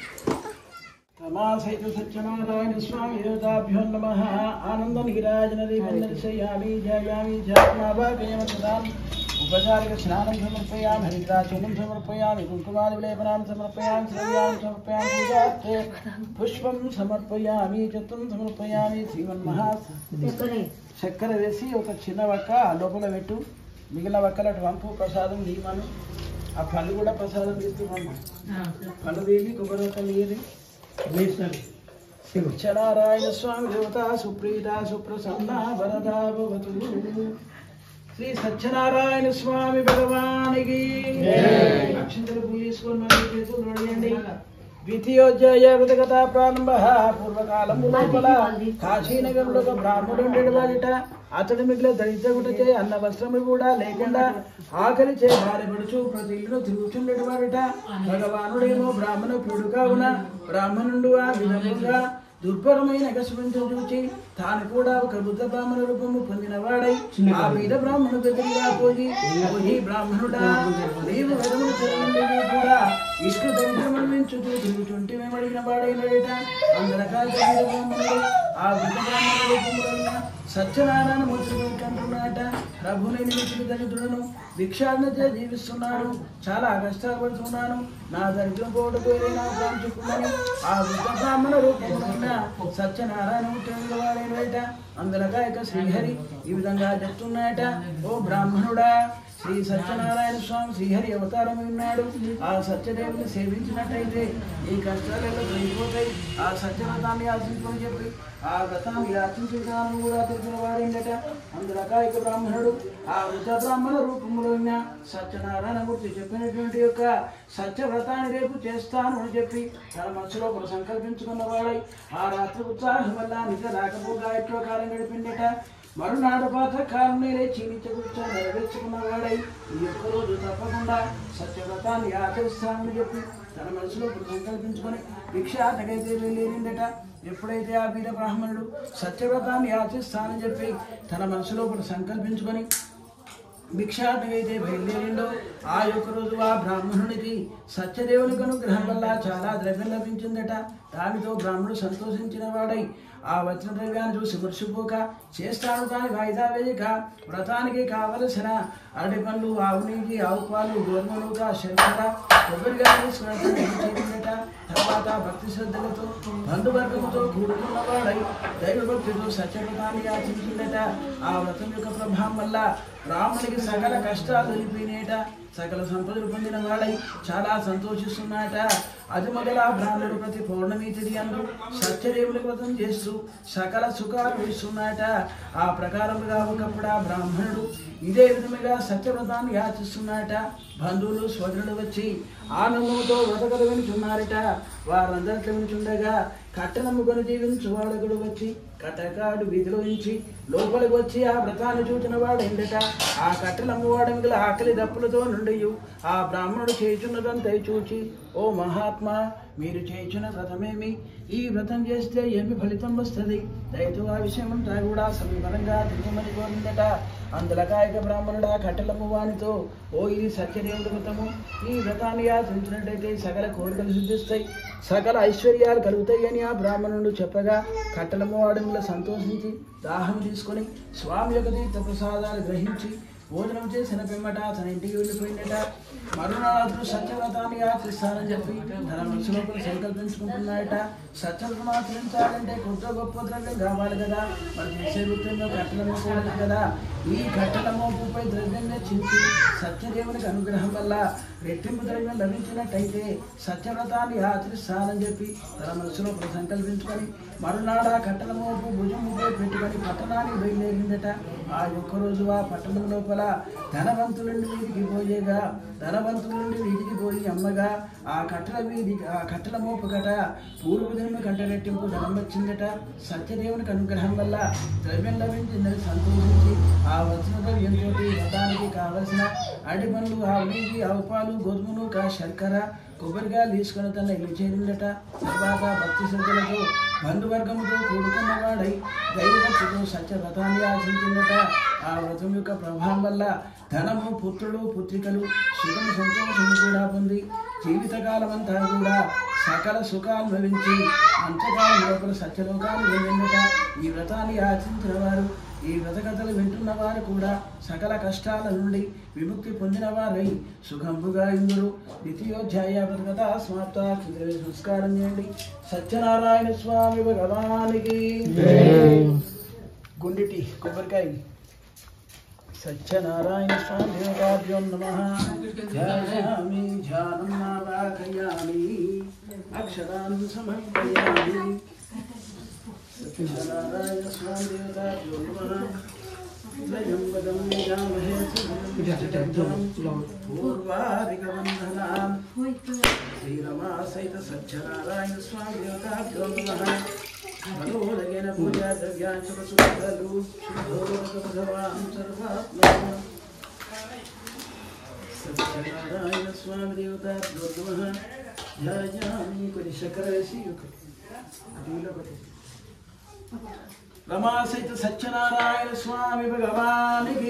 రమాసైత సత్యనారాయణ స్వామి దేవతాభ్యో నమ ఆనంద నీరాజన దీపం దర్శయామి జయామి జాత్మాభాగయమతదాం ఉపచారిక స్నానం సమర్పయామి హరిద్రాచూర్ణం సమర్పయామి కుంకుమాది విలేపనాం సమర్పయామి శ్రవ్యాం సమర్పయామి పూజార్థే పుష్పం సమర్పయామి చిత్తం సమర్పయామి శ్రీమన్మహా ఎక్కడే చక్కెర వేసి ఒక చిన్న వక్క ఆ లోపల పెట్టు మిగిలిన వక్కల వంపు ప్రసాదం తీయమను ఆ పళ్ళు కూడా ప్రసాదం తీస్తున్నాను పళ్ళు తీసి కొబ్బరి వక్కలు తీయది శివనారాయణ స్వామి దేవత సుప్రీత సుప్రసన్న వరదా భవతు శ్రీ సత్యనారాయణ స్వామి భగవానికి అక్షంతలు పూజేసుకొని మరి చేతులు నడియండి ద్వితీయోధ్యాయ కథ ప్రారంభ పూర్వకాలం లోపల కాశీనగరంలో ఒక బ్రాహ్మణుడు ఉండేవాడిట అతడు మిగిలిన దరిద్రగుటచే అన్న వస్త్రము కూడా లేకుండా ఆకలి చే బాధపడుచు ప్రతి ఇల్లు తిరుగుచుండేవాడిట భగవానుడేమో బ్రాహ్మణ పుడు కావున బ్రాహ్మణుడు ఆ విధముగా దుర్భరమైన కసుమంతో చూచి తాను కూడా ఒక బుద్ధ బ్రాహ్మణ రూపము పొందినవాడై ఆ వేద బ్రాహ్మణు దగ్గరగా పోయి పోయి బ్రాహ్మణుడా నీవు వెదములు చదివిండేవి కూడా విష్ణు దరిద్రమును మించుతూ తిరుగుచుంటే అడిగిన వాడైనడట అందరకాల బ్రాహ్మణుడు ఆ బుద్ధ బ్రాహ్మణ రూపములైన సత్యనారాయణ మూర్తికంటున్నాట ప్రభుని నిమిషుడు దరిద్రులను భిక్షాటనచే జీవిస్తున్నాడు చాలా కష్టాలు పడుతున్నాను నా దరిద్రం పోటుకు ఏదైనా ప్రాంచుకున్నాను ఆ బుద్ధ బ్రాహ్మణ రూపములైన సత్యనారాయణ మూర్తి వాడైనట అందరకాయక శ్రీహరి ఈ విధంగా చెప్తున్నాయట ఓ బ్రాహ్మణుడా శ్రీ సత్యనారాయణ స్వామి శ్రీహరి అవతారం ఉన్నాడు ఆ సత్యదేవుని సేవించినట్టయితే ఈ కష్టాలలో తొలగిపోతాయి ఆ సత్యవ్రతాన్ని ఆశించుకొని చెప్పి ఆ వ్రతాన్ని ఆశించే విధానం కూడా తెలిసిన వాడేంటట అందురకాయక బ్రాహ్మణుడు ఆ వృద్ధ బ్రాహ్మణ రూపంలో ఉన్న సత్యనారాయణ మూర్తి చెప్పినటువంటి యొక్క సత్యవ్రతాన్ని రేపు చేస్తాను అని చెప్పి తన మనసులో కూడా సంకల్పించుకున్న వాడై ఆ రాత్రి ఉత్సాహం వల్ల నిద్ర రాకపోగా ఎట్లో కాలం గడిపిండట మరునాడు పాతకాలం క్షీణించకూర్చో నెరవేర్చుకున్న వాడై ఈ ఒక్క రోజు తప్పకుండా సత్యవ్రతాన్ని ఆచరిస్తానని చెప్పి తన మనసులో ఇప్పుడు సంకల్పించుకొని భిక్షాటకైతే వెళ్ళేరిందట ఎప్పుడైతే ఆ వీర బ్రాహ్మణుడు సత్యవ్రతాన్ని ఆచరిస్తానని చెప్పి తన మనసులో ఇప్పుడు సంకల్పించుకొని భిక్షాటకైతే బయలుదేరిండో ఆ యొక్క రోజు ఆ బ్రాహ్మణునికి సత్యదేవునికి అనుగ్రహం వల్ల చాలా ద్రవ్యం లభించిందట దానితో బ్రాహ్మణుడు సంతోషించిన వాడై ఆ వచ్చిన ద్రవ్యాన్ని చూసి మురిసిపోక చేస్తాను కానీ వాయిదా వేయక వ్రతానికి కావలసిన అరటి పండ్లు ఆవు నెయ్యి ఆవు పాలు గోధుమలుగా శర్కర కొబ్బరిగా తీసుకున్నట తర్వాత భక్తి శ్రద్ధలతో బంధువర్గంతో కూడుకున్న వాడై దైవభక్తితో సత్యవ్రతాన్ని ఆచరించిందట ఆ వ్రతం యొక్క ప్రభావం వల్ల రామునికి సకల కష్టాలు వెళ్ళిపోయినాయట సకల సంపదలు పొందిన వాడై చాలా సంతోషిస్తున్నాయట అది మొదల బ్రాహ్మణుడు ప్రతి పౌర్ణమి తిథి అందు సత్యదేవుని వ్రతం చేస్తూ సకల సుఖాలు ఇస్తున్నాయట ఆ ప్రకారముగా ఒకప్పుడు ఆ బ్రాహ్మణుడు ఇదే విధముగా సత్యవ్రతాన్ని యాచిస్తున్నాయట బంధువులు స్వజనులు వచ్చి ఆనందంతో వ్రతకలు వింటున్నారట వారందరిలో వింటుండగా కట్టనమ్ముకొని జీవించు వాడకుడు వచ్చి కట్టకాడు వీధిలో నుంచి లోపలికి వచ్చి ఆ వ్రతాన్ని చూచిన వాడైందట ఆ కట్టెలమ్మవాడు మిగిలిన ఆకలి దప్పులతో నుండి ఆ బ్రాహ్మణుడు చేయుచున్నదంతా చూచి ఓ మహాత్మా మీరు చేయుచున్న వ్రతమేమి ఈ వ్రతం చేస్తే ఏమి ఫలితం వస్తుంది దయతో ఆ విషయం అంతా కూడా సమీపంగా దిగుమని కోరిందట అందులకాయక బ్రాహ్మణుడు ఆ కట్టెలమ్మ వానితో ఓ ఇది సత్యదేవుడి వ్రతము ఈ వ్రతాన్ని ఆచరించినట్టయితే సకల కోరికలు సిద్ధిస్తాయి సకల ఐశ్వర్యాలు కలుగుతాయి అని ఆ బ్రాహ్మణుడు చెప్పగా కట్టెలమ్మ వాడు సంతోషించి దాహం తీసుకొని స్వామి యొక్క తీర్థ ప్రసాదాలు గ్రహించి భోజనం చేసిన పిమ్మట తన ఇంటికి వెళ్ళిపోయిందట మరునాడు సత్యవ్రతాన్ని ఆచరిస్తానని చెప్పి తన మనసు లోపల సంకల్పించుకుంటున్నాయట సత్యవ్రతం ఆచరించాలంటే కొత్త గొప్ప ద్రవ్యం కావాలి కదా మరి చేసే వృత్తంలో కట్టెల మోపలేదు కదా ఈ కట్టెల మోపుపై ద్రవ్యం చించి సత్యదేవునికి అనుగ్రహం వల్ల రెట్టింపు ద్రవ్యం లభించినట్టయితే సత్యవ్రతాన్ని ఆచరిస్తానని చెప్పి తన మనసులో సంకల్పించుకొని మరునాడు ఆ కట్టెల మోపు భుజముపై పెట్టుకొని పట్టణానికి బయలుదేరిందట ఆ యొక్క రోజు ఆ పట్టణం లోపల ధనవంతుల నుండి వీధికి పోయేగా ధనవంతుల నుండి వీధికి పోయి అమ్మగా ఆ కట్టెల వీధి ఆ కట్టెల మోపు కట పూర్వజన్మ కంట రెట్టింపు ధనం వచ్చిందట సత్యదేవునికి అనుగ్రహం వల్ల ద్రవ్యం లభించిందని సంతోషించి ఆ వచ్చిన ద్రవ్యంతో వ్రతానికి కావలసిన అరటి పండ్లు ఆవు నెయ్యి ఆవు పాలు గోధుమలు కా శర్కర కొబ్బరికాయలు తీసుకుని తన ఇల్లు చేరిందట తర్వాత భక్తి శ్రద్ధలతో బంధువర్గముతో కూడుకున్న వాడై దైవభక్తితో సత్య వ్రతాన్ని ఆచరించిందట ఆ వ్రతం యొక్క ప్రభావం వల్ల ధనము పుత్రులు పుత్రికలు సుఖం సంతోషము కూడా పొంది జీవితకాలం అంతా కూడా సకల సుఖాలు లభించి అంతకాలం లోపల సత్యలోకాలు వెళ్ళిందట ఈ వ్రతాన్ని ఆచరించిన వారు ఈ వ్రతకథలు వింటున్న వారు కూడా సకల కష్టాల నుండి విముక్తి పొందిన వారై సుఖంబుగా ఇందురు ద్వితీయోధ్యాయ వ్రతకథ సమాప్త చంద్రవే సంస్కారం చేయండి సత్యనారాయణ స్వామి భగవానికి గుండిటి కొబ్బరికాయ సత్యనారాయణ స్వామి దేవతాభ్యో నమ ధ్యాయామి ధ్యానం నావాకయామి అక్షరాన్ సమర్పయామి సత్యనారాయణ స్వామి దేవతాభ్యో నమ జయం వదం నిజామహే పూర్వారికవందనాం శ్రీరమా సహిత సత్యనారాయణ స్వామి దేవతాభ్యో నమ మనోదగేన పూజా ద్రవ్యాంశ సుఖలు శుద్ధోదక భగవాన్ సర్వాత్మ సత్యనారాయణ స్వామి దేవతాభ్యో నమ ధ్యాయామి కొద్ది చక్కెర వేసి ఒకటి అడిగిలో ఒకటి రమా సహిత సత్యనారాయణ స్వామి భగవానికి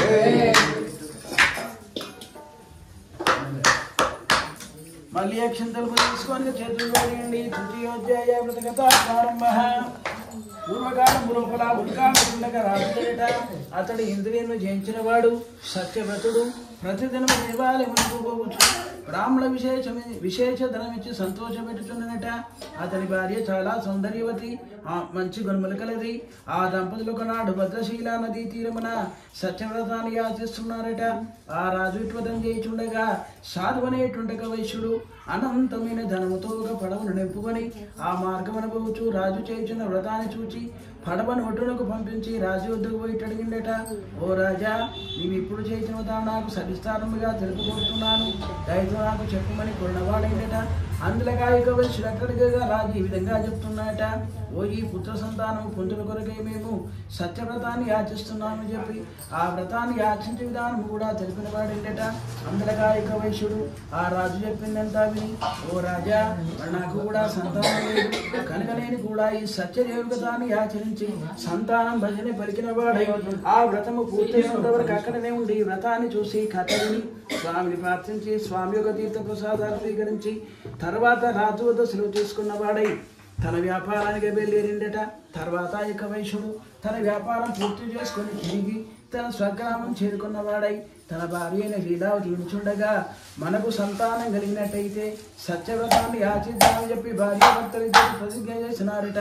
మళ్ళీ అక్షంతలు తీసుకొని చేతులు వేయండి తృతీయోధ్యాయ వ్రతకథ ప్రారంభ పూర్వకాలం లోపల ఉల్కాండగా రాజుట అతడు ఇంద్రియులను జయించిన వాడు సత్యవ్రతుడు ప్రతిదినము దేవాలయమునకు పోవచ్చు బ్రాహ్మణ విశేషమి విశేష ధనమిచ్చి సంతోషపెట్టుచుండనట అతని భార్య చాలా సౌందర్యవతి ఆ మంచి గుణములు కలది ఆ దంపతులు ఒకనాడు భద్రశీల నదీ తీరమున సత్యవ్రతాన్ని యాచిస్తున్నారట ఆ రాజు ఇటువతం చేయుచుండగా సాధువనేటుండక వైశ్యుడు అనంతమైన ధనముతో ఒక పడవను నింపుకొని ఆ మార్గమున పోవచ్చు రాజు చేయుచున్న వ్రతాన్ని చూచి పడవను ఒడ్డునకు పంపించి రాజు వద్దకు పోయి అడిగిండట ఓ రాజా నీవు ఇప్పుడు చేసిన వ్రతం నాకు సవిస్తారముగా తెలుపుకుంటున్నాను దయతో నాకు చెప్పమని కొన్నవాడైందట అందులో కాయక వచ్చి అక్కడిగా రాజు ఈ విధంగా చెప్తున్నాయట ఓ ఈ పుత్ర సంతానం పొందుల కొరకై మేము సత్యవ్రతాన్ని యాచిస్తున్నామని చెప్పి ఆ వ్రతాన్ని యాచించే విధానం కూడా తెలిపిన వాడిండట అందులో కాయక వైశ్యుడు ఆ రాజు చెప్పిందంతా విని ఓ రాజా మరి నాకు కూడా సంతానం లేదు కనుక నేను కూడా ఈ సత్యదేవుని వ్రతాన్ని ఆచరించి సంతానం భజన పలికిన వాడై ఆ వ్రతము పూర్తయినంత వరకు అక్కడనే ఉండి ఈ వ్రతాన్ని చూసి కథ విని స్వామిని ప్రార్థించి స్వామి యొక్క తీర్థ ప్రసాదాలు స్వీకరించి తర్వాత రాజు వద్ద సెలవు తీసుకున్న వాడై తన వ్యాపారానికి బయలుదేరిండట తర్వాత ఇక వైశ్యుడు తన వ్యాపారం పూర్తి చేసుకొని తిరిగి తన స్వగ్రామం చేరుకున్నవాడై తన భార్య అయిన లీలావతి వినుచుండగా మనకు సంతానం కలిగినట్టయితే సత్యవ్రతాన్ని ఆచిద్దామని చెప్పి భార్య భర్తలిద్దరు ప్రతిజ్ఞ చేసినారట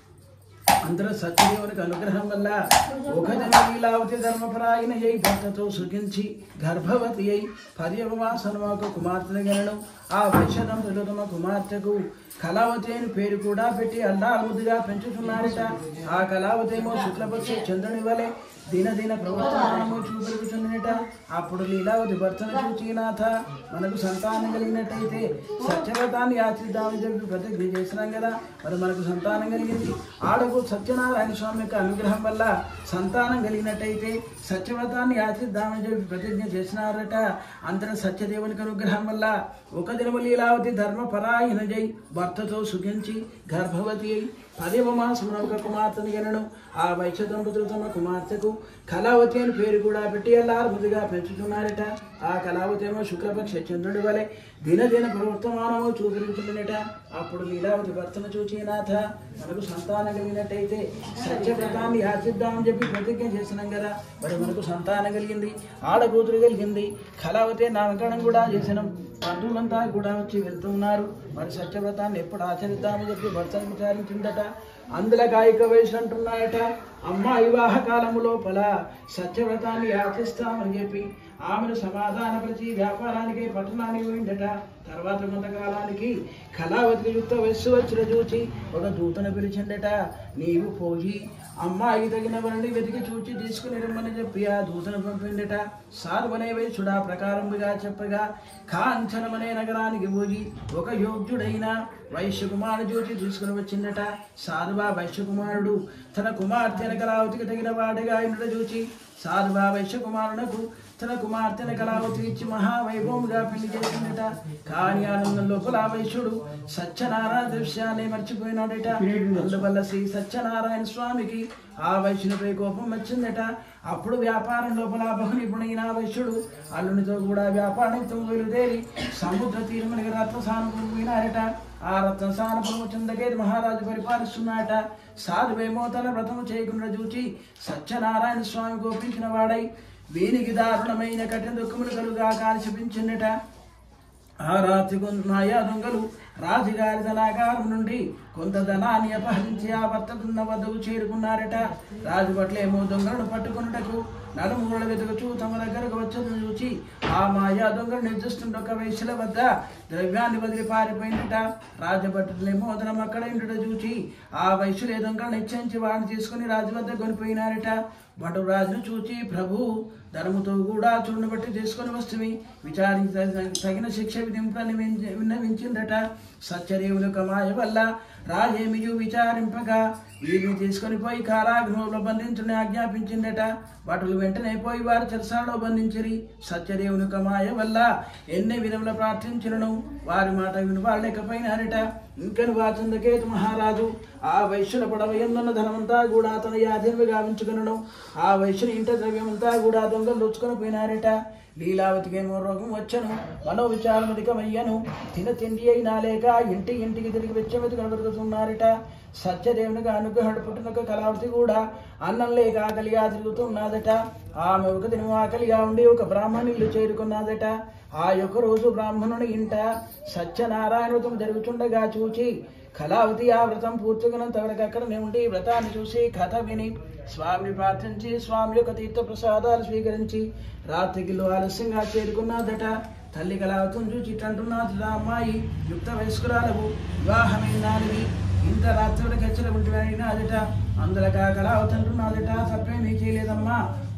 అందరూ సత్యదేవునికి అనుగ్రహం వల్ల ఒక జన లీలావతి ధర్మపరాయణ అయి భర్తతో సుఖించి గర్భవతి అయి పర్యవవాసను ఒక కుమార్తెను గనను ఆ వైశ్యదంతులు తమ కుమార్తెకు కళావతి అని పేరు కూడా పెట్టి అల్లారు ముద్దుగా పెంచుతున్నారట ఆ కళావతి ఏమో శుక్లపక్ష చంద్రుని వలె దినదిన ప్రవర్తనము చూపెరుగుతున్నట అప్పుడు లీలావతి భర్తను చూచి నాథ మనకు సంతానం కలిగినట్టయితే సత్యవ్రతాన్ని ఆచరిద్దామని చెప్పి ప్రతిజ్ఞ చేసినాం కదా మరి మనకు సంతానం కలిగింది ఆడకు సత్యనారాయణ స్వామి యొక్క అనుగ్రహం వల్ల సంతానం కలిగినట్టయితే సత్యవ్రతాన్ని ఆచరిద్దామని చెప్పి ప్రతిజ్ఞ చేసినారట అంతట సత్యదేవునికి అనుగ్రహం వల్ల ఒక దినము లీలావతి ధర్మపరాయణ జై భర్తతో సుఖించి గర్భవతి అయి పదేవ మాసమున ఒక కుమార్తెను గనను ఆ వైశ్య దంపతులు తమ కుమార్తెకు కళావతి అని పేరు కూడా పెట్టి అల్లారు ముద్దుగా పెంచుతున్నారట ఆ కళావతి ఏమో శుక్లపక్ష చంద్రుడి వలె దినదిన ప్రవర్తమానము చూపించుకున్నట అప్పుడు లీలావతి భర్తను చూచి నాథ మనకు సంతానం కలిగినట్టయితే సత్యవ్రతాన్ని ఆచిద్దామని చెప్పి ప్రతిజ్ఞ చేసినాం కదా మరి మనకు సంతానం కలిగింది ఆడ కూతురు కలిగింది కళావతి నామకరణం కూడా చేసినాం బంధువులంతా కూడా వచ్చి వెళ్తూ ఉన్నారు మరి సత్యవ్రతాన్ని ఎప్పుడు ఆచరిద్దామని చెప్పి భర్తను విచారించిందట అందులో కాయిక వయసు అంటున్నాయట అమ్మ వివాహ కాలము లోపల సత్యవ్రతాన్ని ఆచరిస్తామని చెప్పి ఆమెను సమాధానపరిచి వ్యాపారానికి పట్టణానికి పోయిందట తర్వాత కొంతకాలానికి కళావతికి యుక్త వయస్సు వచ్చిన చూచి ఒక దూతను పిలిచిందట నీవు పోయి అమ్మాయి తగిన వారిని వెతికి చూచి తీసుకుని రమ్మని చెప్పి ఆ దూతను పంపిండట సాధువనే వైశ్యుడా ప్రకారముగా చెప్పగా కాంచనమనే నగరానికి పోయి ఒక యోగ్యుడైన వైశ్యకుమారుడు చూచి తీసుకుని వచ్చిందట సాధువా వైశ్యకుమారుడు తన కుమార్తెన కళావతికి తగిన వాడిగా ఇంద్ర చూచి సాధువా వైశ్యకుమారునకు తన కుమార్తెను కళావతి ఇచ్చి మహావైభవముగా పెళ్లి చేసిందట కానీ ఆనందం లోపల ఆ వైశ్యుడు సత్యనారాయణ దృశ్యాన్ని మర్చిపోయినాడట అందువల్ల శ్రీ సత్యనారాయణ స్వామికి ఆ వైశ్యునిపై కోపం వచ్చిందట అప్పుడు వ్యాపారం లోపల బహునిపుణైన ఆ వైశ్యుడు అల్లునితో కూడా వ్యాపారంతో బయలుదేరి సముద్ర తీరమనికి రత్నసానపురం పోయినారట ఆ రత్నసానపురం చందకేది మహారాజు పరిపాలిస్తున్నాడట సాధువేమో తన వ్రతము చేయకుండా చూచి సత్యనారాయణ స్వామి గోపించిన వాడై వీనికి దారుణమైన కఠిన దుఃఖములు కలుగా కాని చూపించిందట ఆ రాత్రి కొంత మాయా దొంగలు రాజుగారి ధనాగారం నుండి కొంత ధనాన్ని అపహరించి ఆ భర్తకున్న వద్దకు చేరుకున్నారట రాజు పట్లేమో దొంగలను పట్టుకున్నటకు నలుమూల వెతుకుచూ తమ దగ్గరకు వచ్చని చూచి ఆ మాయా దొంగలు నిర్దిస్తుండ ఒక వేశ్యల వద్ద ద్రవ్యాన్ని వదిలి పారిపోయిందట రాజభటులేమో అతను అక్కడ ఇండుట చూచి ఆ వైశ్యులే దొంగలను హెచ్చరించి వాడిని తీసుకుని రాజు వద్ద కొనిపోయినారట భటు రాజును చూచి ప్రభు ధర్మతో కూడా చూడను బట్టి తీసుకొని వస్తుంది విచారించి తగిన- తగిన శిక్ష విధింపని వించి- విన్నవించిందట సత్యదేవుల కమాయ వల్ల రాజేమియు విచారింపగా వీరిని తీసుకొని పోయి కారాగృహంలో బంధించుని ఆజ్ఞాపించిందట భటులు వెంటనే పోయి వారి చెరసాలో బంధించిరి సత్యదేవుని కమాయ వల్ల ఎన్ని విధముల ప్రార్థించినను వారి మాట విని వాళ్ళెకపోయినారట ఇంకను వాచందకేతు మహారాజు ఆ వైశ్యుల పడవ ఎందున్న ధనమంతా కూడా తన యాధీనవి గావించుకునను ఆ వైశ్యుని ఇంట ద్రవ్యమంతా కూడా దొంగలు దోచుకొని పోయినారట లీలావతికి ఏమో రోగం వచ్చను మనో విచారమధికమయ్యను తిన తిండి అయినా లేక ఇంటి ఇంటికి తిరిగి వెచ్చమెతి కనబడుతున్నారట సత్యదేవునిగా అనుగ్రహం పుట్టినొక కళావతి కూడా అన్నం లేక ఆకలిగా తిరుగుతున్నదట ఆమె ఒక దినం ఆకలిగా ఉండి ఒక బ్రాహ్మణులు చేరుకున్నదట ఆ యొక్క రోజు బ్రాహ్మణుని ఇంట సత్యనారాయణ వ్రతం జరుగుతుండగా చూచి కళావతి ఆ వ్రతం పూర్తిగానంత వరకు అక్కడనే ఉండి ఈ వ్రతాన్ని చూసి కథ విని స్వామిని ప్రార్థించి స్వామి యొక్క తీర్థ ప్రసాదాలు స్వీకరించి రాత్రికిలో ఆలస్యంగా చేరుకున్నదట తల్లి కళావతిని చూచి ఇట్టంటున్నది అమ్మాయి యుక్త వయస్కురాలకు వివాహమైనది ఇంత రాత్రి వరకు హెచ్చర ఉంటున్నాదట అందులో కళావతి అంటున్నదట తప్పేమీ చేయలేదమ్మా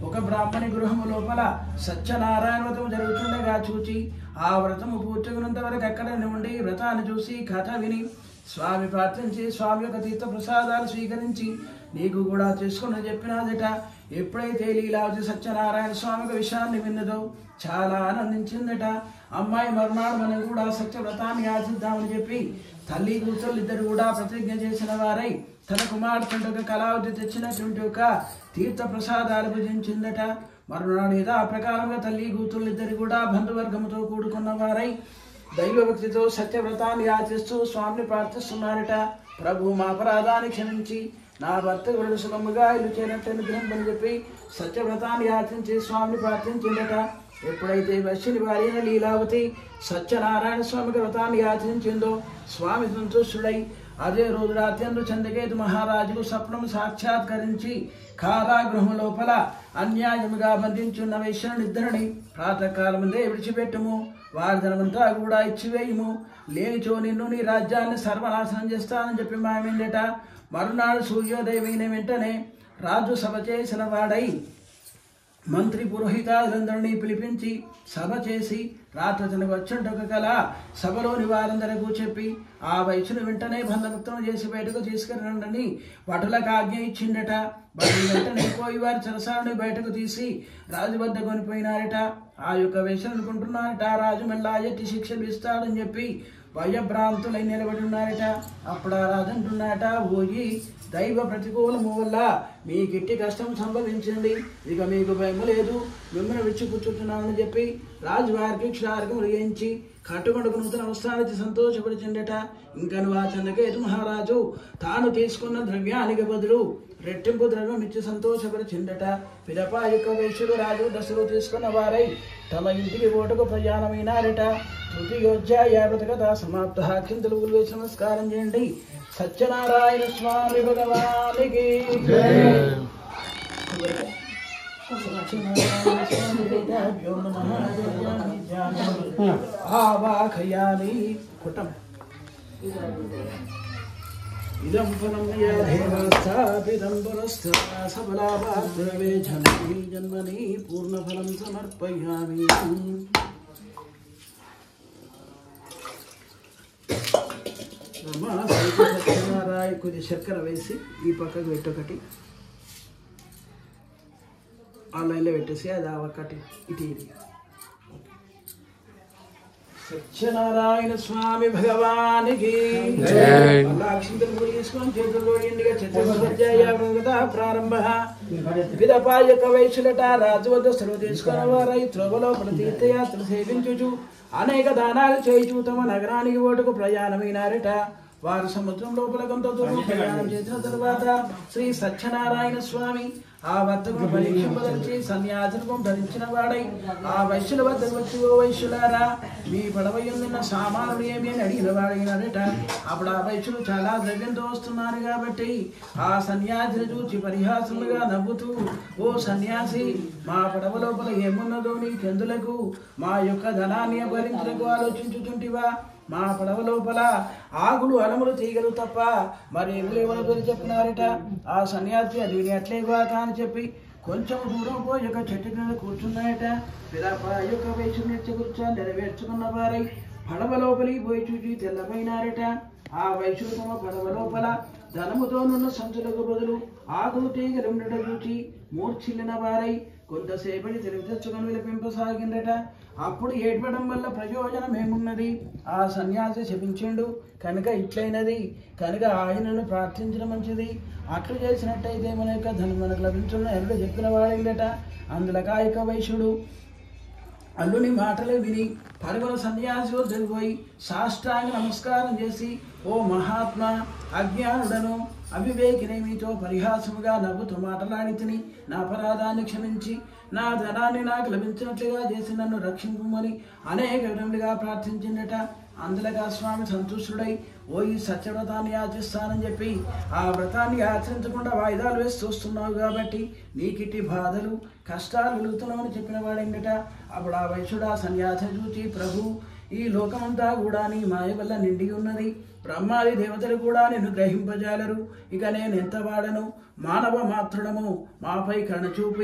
ఒక బ్రాహ్మణి గృహము లోపల సత్యనారాయణ వ్రతము జరుగుతుండగా చూచి ఆ వ్రతము పూర్తగినంత వరకు అక్కడ ఉండి వ్రతాన్ని చూసి కథ విని స్వామి ప్రార్థించి స్వామి యొక్క తీర్థ ప్రసాదాలు స్వీకరించి నీకు కూడా చేసుకుని చెప్పినాదట ఎప్పుడైతే లీలావతి సత్యనారాయణ స్వామి యొక్క విషయాన్ని విన్నదో చాలా ఆనందించిందట అమ్మాయి మరునాడు మనం కూడా సత్యవ్రతాన్ని ఆచరిద్దామని చెప్పి తల్లి కూతురు ఇద్దరు కూడా ప్రతిజ్ఞ చేసిన వారై తన కుమార్తె ఒక కళావతి తెచ్చినటువంటి ఒక తీర్థ ప్రసాదాలు భుజించిందట మరునాడు యథా ప్రకారంగా తల్లి కూతురు ఇద్దరు కూడా బంధువర్గంతో కూడుకున్న వారై దైవభక్తితో సత్యవ్రతాన్ని ఆచరిస్తూ స్వామిని ప్రార్థిస్తున్నారట ప్రభు మా అపరాధాన్ని క్షమించి నా భర్త గురుడు సుఖముగా ఇల్లు చేరినట్టు అనుగ్రహం అని చెప్పి సత్యవ్రతాన్ని ఆచరించి స్వామిని ప్రార్థించిందట ఎప్పుడైతే వశ్యని భార్య అయిన లీలావతి సత్యనారాయణ స్వామికి వ్రతాన్ని ఆచరించిందో స్వామి సంతుష్టుడై అదే రోజు రాత్యందు చంద్రకేతు మహారాజుకు స్వప్నం సాక్షాత్కరించి కారాగృహం లోపల అన్యాయముగా బంధించున్న వైశ్యునిద్దరిని ప్రాతకాలముందే విడిచిపెట్టుము వారి ధనమంతా కూడా ఇచ్చివేయము లేనిచో నిన్ను నీ రాజ్యాన్ని సర్వనాశనం చేస్తానని చెప్పి మామిండట మరునాడు సూర్యోదయమైన వెంటనే రాజు సభ చేసిన వాడై మంత్రి పురోహితాదులందరినీ పిలిపించి సభ చేసి రాత్రి తనకు వచ్చుంటొక కల సభలోని వారందరికీ చెప్పి ఆ వయసును వెంటనే బంధముక్తం చేసి బయటకు తీసుకురండని భటులకు ఆజ్ఞ ఇచ్చిండట భటులు వెంటనే పోయి వారి చెరసాలని బయటకు తీసి రాజు వద్ద కొనిపోయినారట ఆ యొక్క వయసును అనుకుంటున్నారట ఆ రాజు మళ్ళా ఎట్టి శిక్షలు ఇస్తాడని చెప్పి భయభ్రాంతులై నిలబడి ఉన్నారట అప్పుడు ఆ రాజు అంటున్నారట పోయి దైవ ప్రతికూలము వల్ల మీకు ఎట్టి కష్టం సంభవించింది ఇక మీకు భయం లేదు మిమ్మల్ని విచ్చిపుచ్చుతున్నానని చెప్పి రాజువారికి క్షారకం రిగించి కట్టుకొడుకు నూతన వస్త్రానికి సంతోషపరిచిండట ఇంకను ఆ చంద్రకేతు మహారాజు తాను తీసుకున్న ద్రవ్యానికి బదులు రెట్టింపు ద్రవ్యం ఇచ్చి సంతోషపరిచిండట పిదప యొక్క వేషుడు రాజు దశలు తీసుకున్న వారై తమ ఇంటికి ఓటుకు ప్రయాణమైనారట తృతీయోధ్యాయ వ్రతకథ సమాప్త కిందలు వేసి నమస్కారం చేయండి సత్యనారాయణ స్వామి భగవానికి ఆవాఖయామి కుటం ఇదం ఫలం యా దేవస్థాపితం పురస్థా సఫలాభాద్రవే జన్మని జన్మని పూర్ణఫలం సమర్పయామి అమ్మ సత్యనారాయణ కొద్ది చక్కెర వేసి ఈ పక్కకు పెట్టొకటి ఆ లైన్లో పెట్టేసి అది ఆ ఒక్కటి ఇటు ఇది సత్యనారాయణ స్వామి భగవానికి జై. అక్షింతలు కూడా తీసుకొని చేతుల్లో ఎండిగా చతుర్ధ్యాయ ప్రారంభ పిదపా యొక్క వయసులట రాజు వద్ద సెలవు తీసుకున్న వారై త్రోవలో ప్రతి తీర్థయాత్ర సేవించుచు అనేక దానాలు చేయుచు తమ నగరానికి ఓటుకు ప్రయాణమైనారట వారు సముద్రం లోపల కొంత దూరం ప్రయాణం చేసిన తరువాత శ్రీ సత్యనారాయణ స్వామి ఆ వర్తకును పరీక్షింపదలిచి సన్యాసరూపం ధరించిన వాడై ఆ వైశ్యుల వద్ద వచ్చి ఓ వైశ్యులారా మీ పడవ ఎందున్న సామానులు ఏమి అని అడిగిన వాడినారట అప్పుడు ఆ వైశ్యులు చాలా ద్రవ్యంతో వస్తున్నారు కాబట్టి ఆ సన్యాసిని చూచి పరిహాసముగా నవ్వుతూ ఓ సన్యాసి మా పడవ లోపల ఏమున్నదో నీ చెందులకు మా యొక్క ధనాన్ని అపహరించుటకు ఆలోచించుచుంటివా మా పడవ లోపల ఆకులు అలములు తీగలు తప్ప మరి ఎవరు ఎవరు పేరు చెప్పినారట ఆ సన్యాసి అది విని అట్లే కాక అని చెప్పి కొంచెం దూరం పోయి ఒక చెట్టు కింద కూర్చున్నాయట పిదప యొక్క వయసు నెచ్చి కూర్చొని నెరవేర్చుకున్న వారై పడవ లోపలికి పోయి చూసి తెల్లపోయినారట ఆ వయసులు తమ పడవ లోపల ధనముతో నున్న సంచులకు బదులు ఆకులు తీగలు ఉండట చూచి మూర్ఛిల్లిన వారై కొంతసేపటి తెలివి తెచ్చుకొని విలపింపసాగిందట అప్పుడు ఏడ్పడం వల్ల ప్రయోజనం ఏమున్నది ఆ సన్యాసి శపించిండు కనుక ఇట్లయినది కనుక ఆయనను ప్రార్థించడం మంచిది అట్లు చేసినట్టయితే మన యొక్క ధనం మనకు లభించున్న ఎల్లు చెప్పిన వాడిందట అందులో కాయక వైశ్యుడు అల్లుని మాటలే విని పరుగుల సన్యాసి వద్దకు పోయి సాష్టాంగ నమస్కారం చేసి ఓ మహాత్మా అజ్ఞానుడను అవివేకిని మీతో పరిహాసముగా నవ్వుతూ మాటలాడి తిని నా అపరాధాన్ని క్షమించి నా ధనాన్ని నాకు లభించినట్లుగా చేసి నన్ను రక్షింపమని అనేక విధములుగా ప్రార్థించిందట అందులోగా స్వామి సంతుష్టుడై ఓ ఈ సత్యవ్రతాన్ని ఆచరిస్తానని చెప్పి ఆ వ్రతాన్ని ఆచరించకుండా వాయిదాలు వేసి చూస్తున్నావు కాబట్టి నీకిటి బాధలు కష్టాలు వెలుగుతున్నామని చెప్పిన వాడేంటట అప్పుడు ఆ వైశ్యుడు ఆ సన్యాసిని చూచి ప్రభు ఈ లోకమంతా కూడా నీ మాయ వల్ల నిండి ఉన్నది బ్రహ్మాది దేవతలు కూడా నిన్ను గ్రహింపజాలరు ఇక నేను ఎంత వాడను మానవ మాత్రుడము మాపై కరుణ చూపి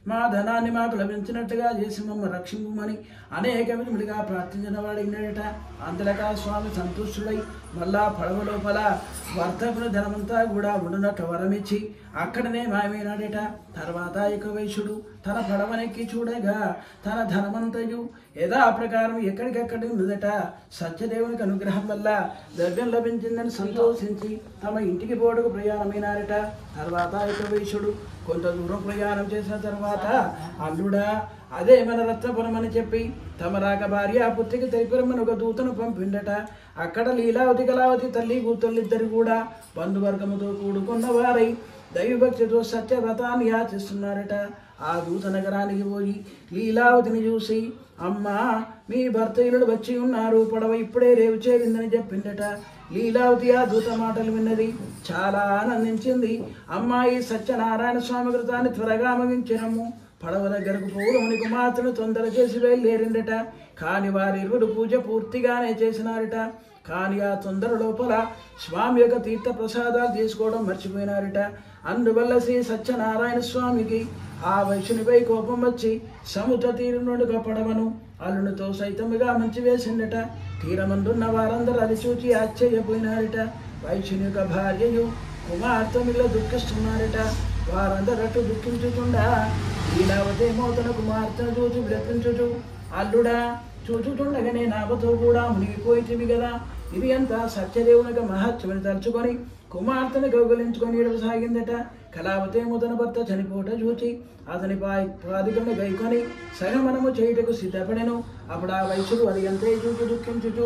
మా ధనాన్ని మాకు లభించినట్టుగా చేసి మమ్మ రక్షింపుమని అనేక విధములుగా ప్రార్థించిన వాడినట అంతలకా స్వామి సంతుష్టుడై మళ్ళా పడవ లోపల వర్తకుని ధనమంతా కూడా ఉండునట్టు వరమిచ్చి అక్కడనే మాయమైనాడట తర్వాత ఇక వైశ్యుడు తన పడవనెక్కి చూడగా తన ధనమంతయు యథా ప్రకారం ఎక్కడికక్కడి ఉన్నదట సత్యదేవునికి అనుగ్రహం వల్ల ద్రవ్యం లభించిందని సంతోషించి తమ ఇంటికి పోటుకు ప్రయాణమైనారట తర్వాత ఇక వైశ్యుడు కొంత దూరం ప్రయాణం చేసిన తర్వాత అల్లుడా అదే మన రత్నపురం అని చెప్పి తమ రాక భార్య ఆ పుత్రికి తెలిపురమ్మని ఒక దూతను పంపిండట అక్కడ లీలావతి కళావతి తల్లి కూతుళ్ళిద్దరు కూడా బంధువర్గముతో కూడుకున్న వారై దైవభక్తితో సత్యవ్రతాన్ని యాచిస్తున్నారట ఆ దూత నగరానికి పోయి లీలావతిని చూసి అమ్మా మీ భర్త ఇల్లుడు వచ్చి ఉన్నారు పడవ ఇప్పుడే రేవు చేరిందని చెప్పిండట లీలావతి ఆ దూత మాటలు విన్నది చాలా ఆనందించింది అమ్మాయి సత్యనారాయణ స్వామి వ్రతాన్ని త్వరగా ముగించినము పడవ దగ్గరకు పౌరముని కుమార్తెను తొందర చేసి వెళ్ళేరిండట కాని వారిరువురు పూజ పూర్తిగానే చేసినారట కానీ ఆ తొందర లోపల స్వామి యొక్క తీర్థ ప్రసాదాలు తీసుకోవడం మర్చిపోయినారట అందువల్ల శ్రీ సత్యనారాయణ స్వామికి ఆ వైశ్యునిపై కోపం వచ్చి సముద్ర తీరం నుండి ఒక పడవను అల్లునితో సైతముగా మంచి వేసిండట తీరమందున్న వారందరూ అది చూచి ఆశ్చర్యపోయినారట వైశ్యుని యొక్క భార్యయు కుమార్తె మీద దుఃఖిస్తున్నారట వారందరూ అటు దుఃఖించుకుండా లీలావతేమో తన కుమార్తెను చూచి బ్రతించుచు అల్లుడా చూచుచుండగానే నామతో కూడా మునిగిపోయితివి కదా ఇది అంతా సత్యదేవునిక మహత్యమని తలుచుకొని కుమార్తెను కౌగలించుకొని ఏడవసాగిందట కళావతేమో తన భర్త చనిపోట చూచి అతని పా- పాదికను గైకొని సగమనము చేయుటకు సిద్ధపడెను అప్పుడు ఆ వయసుడు అది ఎంతే చూచి దుఃఖించుచు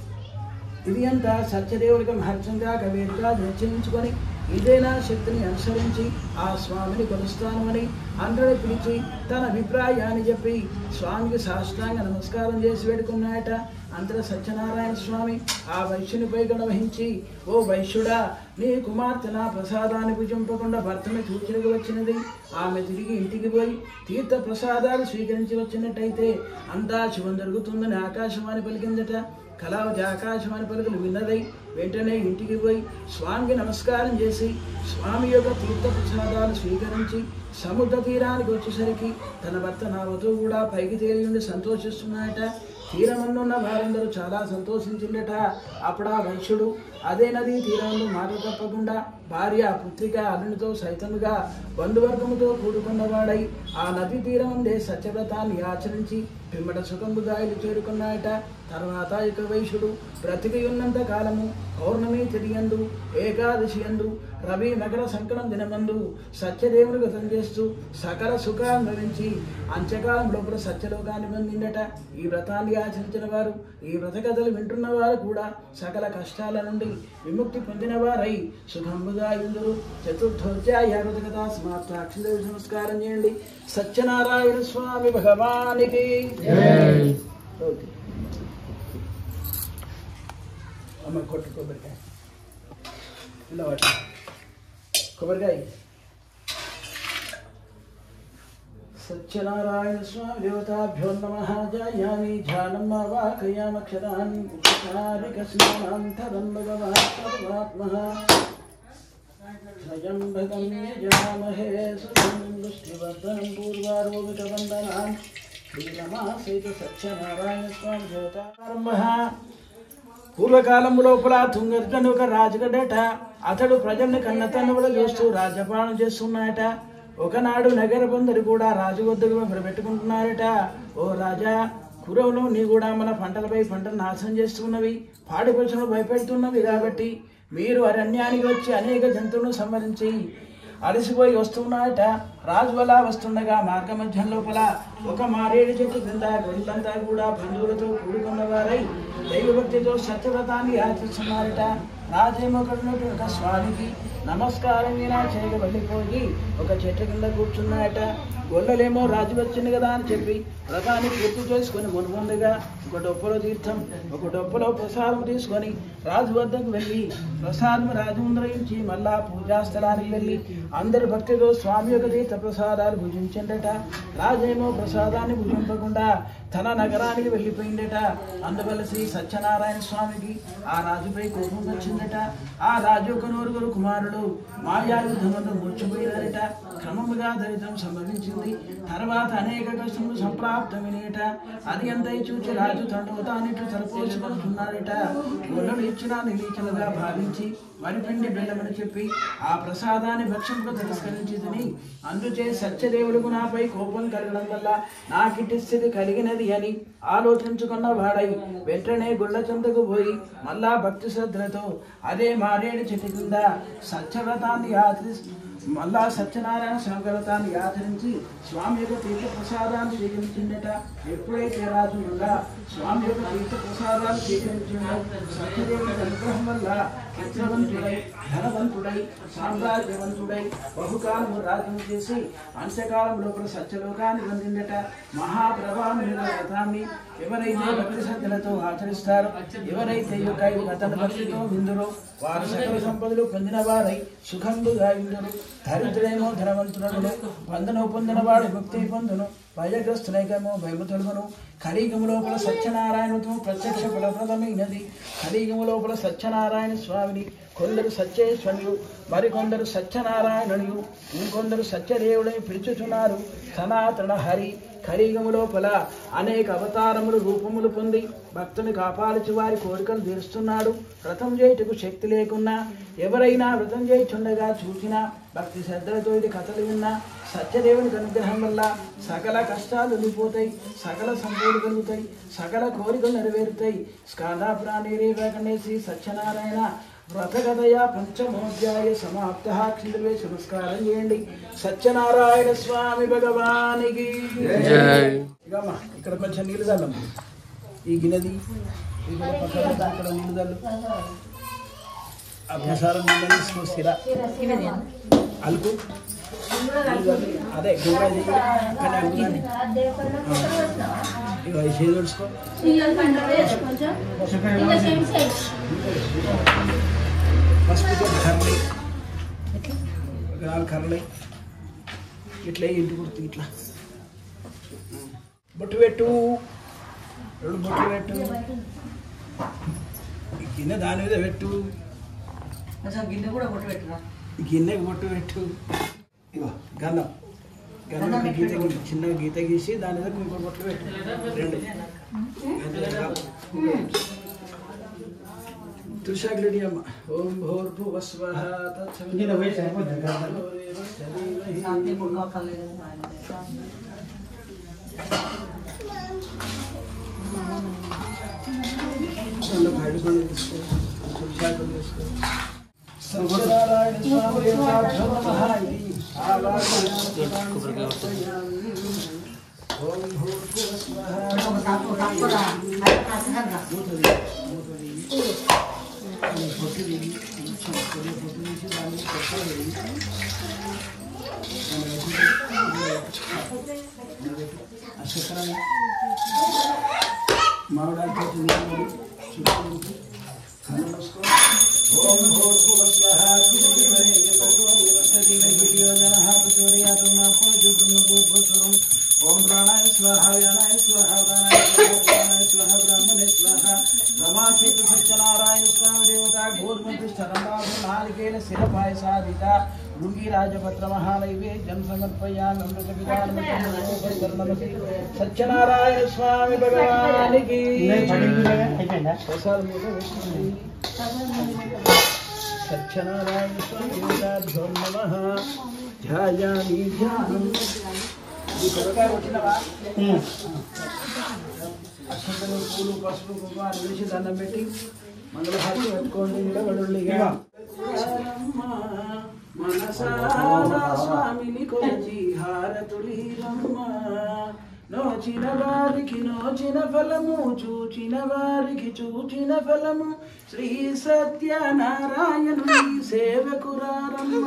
ఇది అంతా సత్యదేవుడికి మహత్యంగా కవిగా నిశ్చయించుకొని ఇదేనా శక్తిని అనుసరించి ఆ స్వామిని కొలుస్తాను అని అందరిని పిలిచి తన అభిప్రాయాన్ని చెప్పి స్వామికి సాష్టాంగ నమస్కారం చేసి వేడుకున్నాయట అంతట సత్యనారాయణ స్వామి ఆ వైశ్యునిపై గణ వహించి ఓ వైశ్యుడా నీ కుమార్తె నా ప్రసాదాన్ని భుజింపకుండా భర్తను చూచినకు వచ్చినది ఆమె తిరిగి ఇంటికి పోయి తీర్థ ప్రసాదాలు స్వీకరించి వచ్చినట్టయితే అంతా శుభం జరుగుతుందని ఆకాశవాణి పలికిందట కళావతి ఆకాశవాణి పలుకులు విన్నదై వెంటనే ఇంటికి పోయి స్వామికి నమస్కారం చేసి స్వామి యొక్క తీర్థ ప్రసాదాలు స్వీకరించి సముద్ర తీరానికి వచ్చేసరికి తన భర్త నావతో కూడా పైకి తేలి ఉండి సంతోషిస్తున్నాయట తీరమన్నున్న వారందరూ చాలా సంతోషించిండట అప్పుడు ఆ వైశ్యుడు అదే నది తీరంలో మాట తప్పకుండా భార్య పుత్రిక అల్లునితో సైతముగా బంధువర్గముతో కూడుకున్నవాడై ఆ నది తీరం ఉండే సత్యవ్రతాన్ని ఆచరించి పిమ్మట సుఖముగా ఇల్లు చేరుకున్నాయట తర్వాత ఇక వైశ్యుడు బ్రతికి ఉన్నంత కాలము పౌర్ణమి తిరియందు ఏకాదశి అందు రవి మకర సంకటం దినమందు సత్యదేవుని గతం చేస్తూ సకల సుఖాన్ని భరించి అంత్యకాలం లోపల సత్యలోకాన్ని పొందిండట ఈ వ్రతాన్ని ఆచరించిన వారు ఈ వ్రత కథలు వింటున్న వారు కూడా సకల కష్టాల నుండి విముక్తి పొందిన వారై సుఖంబుగా ఇందురు చతుర్థోధ్యాయ వ్రత కథ సమాప్తాక్షి నమస్కారం చేయండి సత్యనారాయణ స్వామి భగవానికి ఓకే అమ్మ కొట్టు కొబ్బరికాయ ఇలా పట్టు కొబ్బరికాయ సత్యనారాయణ స్వామి దేవతాభ్యో నమ జాయామి ధ్యానం వాకయామక్షరాన్ని ఉపచారిక స్నానాంతరం భగవాన్ పరమాత్మ స్వయం భగం యజామహే సుఖం దృష్టివర్ధనం పూర్వారోపితవందనాం శ్రీరమాసైత సత్యనారాయణ స్వామి దేవతారంభ పూర్వకాలం లోపల తుంగర్గని ఒక రాజుగడట అతడు ప్రజల్ని కన్నతన్నులు చూస్తూ రాజ్యపాలన చేస్తున్నాయట ఒకనాడు నగర పొందరు కూడా రాజు వద్దకు పెట్టుకుంటున్నారట ఓ రాజా కురవులు నీ కూడా మన పంటలపై పంటలు నాశనం చేస్తున్నవి పాడి పశువులు భయపెడుతున్నవి కాబట్టి మీరు అరణ్యానికి వచ్చి అనేక జంతువులను సంహరించి అలసిపోయి వస్తున్నాడట రాజు అలా వస్తుండగా మార్గ మధ్యం లోపల ఒక మారేడు చెట్టు కింద గొల్లంతా కూడా బంధువులతో కూడుకున్న వారై దైవభక్తితో సత్యవ్రతాన్ని ఆచరిస్తున్నారట రాజేమో కడినటువంటి ఒక స్వామికి నమస్కారం వినా చేయక వెళ్ళిపోయి ఒక చెట్టు కింద కూర్చున్నాయట గొల్లలేమో రాజు వచ్చింది కదా అని చెప్పి వ్రతాన్ని పూర్తి చేసుకొని మునుముందుగా ఒక డొప్పలో తీర్థం ఒక డొప్పలో ప్రసాదం తీసుకొని రాజు వద్దకు వెళ్ళి ప్రసాదం రాజు ముందరించి మళ్ళా పూజా స్థలానికి వెళ్ళి అందరి భక్తితో స్వామి యొక్క తీర్థ ప్రసాదాలు భుజించిండట రాజేమో ప్రసాదాన్ని భుజింపకుండా తన నగరానికి వెళ్ళిపోయిండట అందువల్ల శ్రీ సత్యనారాయణ స్వామికి ఆ రాజుపై కోపం వచ్చింది వచ్చిందట ఆ రాజు యొక్క నూరుగురు కుమారులు మాయాయుధములను మూర్చిపోయినారట క్రమముగా దరిద్రం సంభవించింది తర్వాత అనేక కష్టములు సంప్రాప్తమినేట అది ఎంతై చూచి రాజు తండ్రి తానిట్లు తలపోసుకుంటున్నాడట గొల్లలు ఇచ్చిన నిలీచలుగా భావించి వరిపిండి బెల్లమని చెప్పి ఆ ప్రసాదాన్ని భక్ష్యంకు తిరస్కరించిందని అందుచే సత్యదేవులకు నాపై కోపం కలగడం వల్ల నాకిటి స్థితి కలిగినది అని ఆలోచించుకున్న వాడై వెంటనే గుళ్ళ చెంతకు పోయి మళ్ళా భక్తి శ్రద్ధలతో అదే మారేడు చెట్టు కింద సత్యవ్రతాన్ని ఆచరి మళ్ళా సత్యనారాయణ సంకల్పాన్ని ఆచరించి స్వామి యొక్క తీర్థ ప్రసాదాన్ని స్వీకరించిందట ఎప్పుడైతే రాజు మళ్ళా స్వామి యొక్క తీర్థ ప్రసాదాన్ని స్వీకరించిందో సత్యదేవుని అనుగ్రహం వల్ల పుత్రవంతుడై ధనవంతుడై సామ్రాజ్యవంతుడై బహుకాలము రాజ్యం చేసి అంత్యకాలం లోపల సత్యలోకాన్ని పొందిందట మహాప్రభావం వ్రతాన్ని ఎవరైతే భక్తి శ్రద్ధలతో ఆచరిస్తారో ఎవరైతే ఈ యొక్క ఈ వ్రతన భక్తితో విందురో వారు సకల సంపదలు పొందిన వారై సుఖంబుగా విందురు దరిద్రుడేమో ధనవంతుడను వందను పొందిన వాడు ముక్తి పొందును భయగ్రస్తులైకమో భయము తొలగును కలియుగము లోపల సత్యనారాయణతో ప్రత్యక్ష ఫలప్రదమైనది కలియుగము లోపల సత్యనారాయణ స్వామిని కొందరు సత్యేశ్వరులు మరికొందరు సత్యనారాయణులు ఇంకొందరు సత్యదేవుడని పిలుచుచున్నారు సనాతన హరి కలియుగము లోపల అనేక అవతారములు రూపములు పొంది భక్తుని కాపాడుచు వారి కోరికలు తీరుస్తున్నాడు వ్రతం చేయుటకు శక్తి లేకున్నా ఎవరైనా వ్రతం చేయుచుండగా చూసినా భక్తి శ్రద్ధలతో ఇది కథలు విన్నా సత్యదేవుని అనుగ్రహం వల్ల సకల కష్టాలు వెళ్ళిపోతాయి సకల సంపూలు కలుగుతాయి సకల కోరికలు నెరవేరుతాయి స్కాందాపురాణి శ్రీ సత్యనారాయణ వ్రతగతయ పంచమోధ్యాయ సమాప్త క్షిద్రవేశ నమస్కారం చేయండి సత్యనారాయణ స్వామి భగవానికి జై ఇకమ్మా ఇక్కడ కొంచెం నీళ్ళు చల్లమ్మా ఈ గిన్నెది ఇక్కడ పక్కన అక్కడ నీళ్ళు చల్లు ఆ ప్రసారం నీళ్ళు తీసుకొస్తారా అలుకు నీళ్ళు చల్లు. అదే గుండ్రా చెయ్యి. కానీ అలుకుని. ఇగో ఈ చేయి తుడుచుకో పసుపుతో కర్రలు ఒక నాలుగు కర్రలు ఇట్లా ఇంటి గుర్తు ఇట్లా బొట్టు పెట్టు రెండు బొట్లు పెట్టు ఈ గిన్నె దాని మీద పెట్టు గిన్నె కూడా కొట్టు పెట్టరా ఈ గిన్నెకి బొట్టు పెట్టు ఇగో గంధం గంధం ఒక గీత గీ చిన్న గీత గీసి దాని మీద ఇంకో బొట్లు పెట్టు రెండు తుషాగ్రెడ్డి అమ్మ ఓం భోర్భువస్వ ఇంకేదో వేస్ట్ అయిపోతుంది కదా. శాంతి ముఖం కలగదు సత్యనారాయణ స్వామి దేవతాభ్యో నమః ఇది ఓం భూర్భువస్వః మూతది మూతది పొట్టు తీసి కొంచెం కొన్ని పొట్టు తీసి దాన్ని పెట్టేది అశకరం మామిడాకు నీళ్ళు చుట్టూ కళ్ళు మూసుకో ఓం భూర్భువస్వః ఓం ప్రాణాయ స్వాహ వ్యానాయ స్వాహ ప్రాణాయ స్వాహ ప్రాణాయ స్వాహ బ్రహ్మణే స్వాహ రమాక్షేత్ర సత్యనారాయణ స్వామి దేవత ఘోర్మంత్రి స్థలంబాబు నాలికేన శిరపాయ సాధిత భృంగిరాజపత్ర మహానైవేద్యం సమర్పయామి అమృత విధానమతి సత్యనారాయణ స్వామి భగవానికి నేను పడింది కదా, అయిపోయిందా ప్రసాదం మీద వేసుకోండి. సత్యనారాయణ స్వామి దేవతాభ్యో నమః ధ్యాయామి ధ్యానం ఈ కొరకాయ వచ్చినవా ఉమ్. అక్షంతలు పూలు పసుపు కుంకుమ అని వేసి దండం పెట్టి మంగళహారతి పెట్టుకోండి నిలబడుండి ఇక. మనసారా స్వామిని కొలిచి హారతులీరమ్మ నోచిన వారికి నోచిన ఫలము చూచిన వారికి చూచిన ఫలము శ్రీ సత్యనారాయణుని సేవకురారమ్మ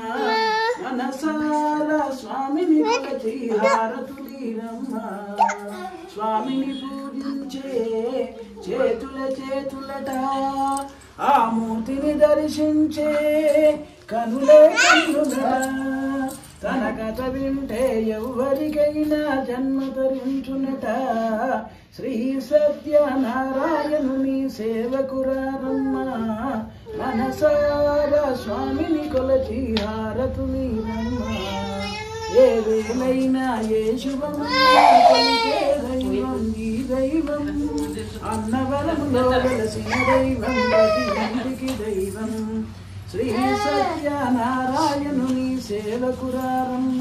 మనసారా స్వామిని కొలిచి హారతులీరమ్మ స్వామిని పూజించే చేతుల చేతులట ఆ మూర్తిని దర్శించే కనులే కన్నులట తన కథ వింటే ఎవరికైనా జన్మ ధరించునట శ్రీ సత్యనారాయణుని సేవకురారమ్మ మనసార స్వామిని కొలచి హారతులీరమ్మ ఏదేమైనా ఏ శుభం పలికే దైవం ఈ దైవం అన్నవరములో వెలసిన దైవం ప్రతి ఇంటికి దైవం శ్రీ సత్యనారాయణుని సేవకురారమ్మ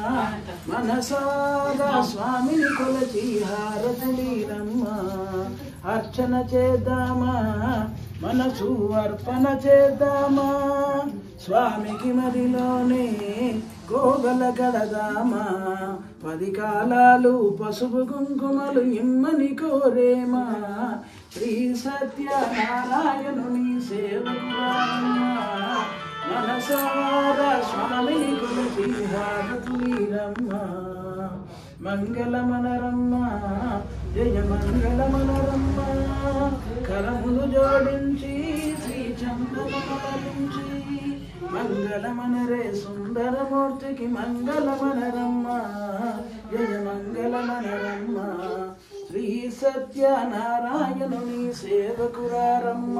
మనసారా స్వామిని కొలచి హారతులీరమ్మ అర్చన చేద్దామా మనసు అర్పణ చేద్దామా స్వామికి మదిలోనే కోగల కడదామా పది కాలాలు పసుపు కుంకుమలు ఇమ్మని కోరేమా శ్రీ సత్యనారాయణుని సేవకురారమ్మ మనసారా స్వామిని కొలిచి హారతులీరమ్మ మంగళమనరమ్మ జయ మంగళమనరమ్మ కరములు జోడించి శ్రీ చంద్రమరించి మంగళమనరే సుందరమూర్తికి మంగళమనరమ్మ జయ మంగళమనరమ్మ శ్రీ సత్యనారాయణుని సేవకురారమ్మ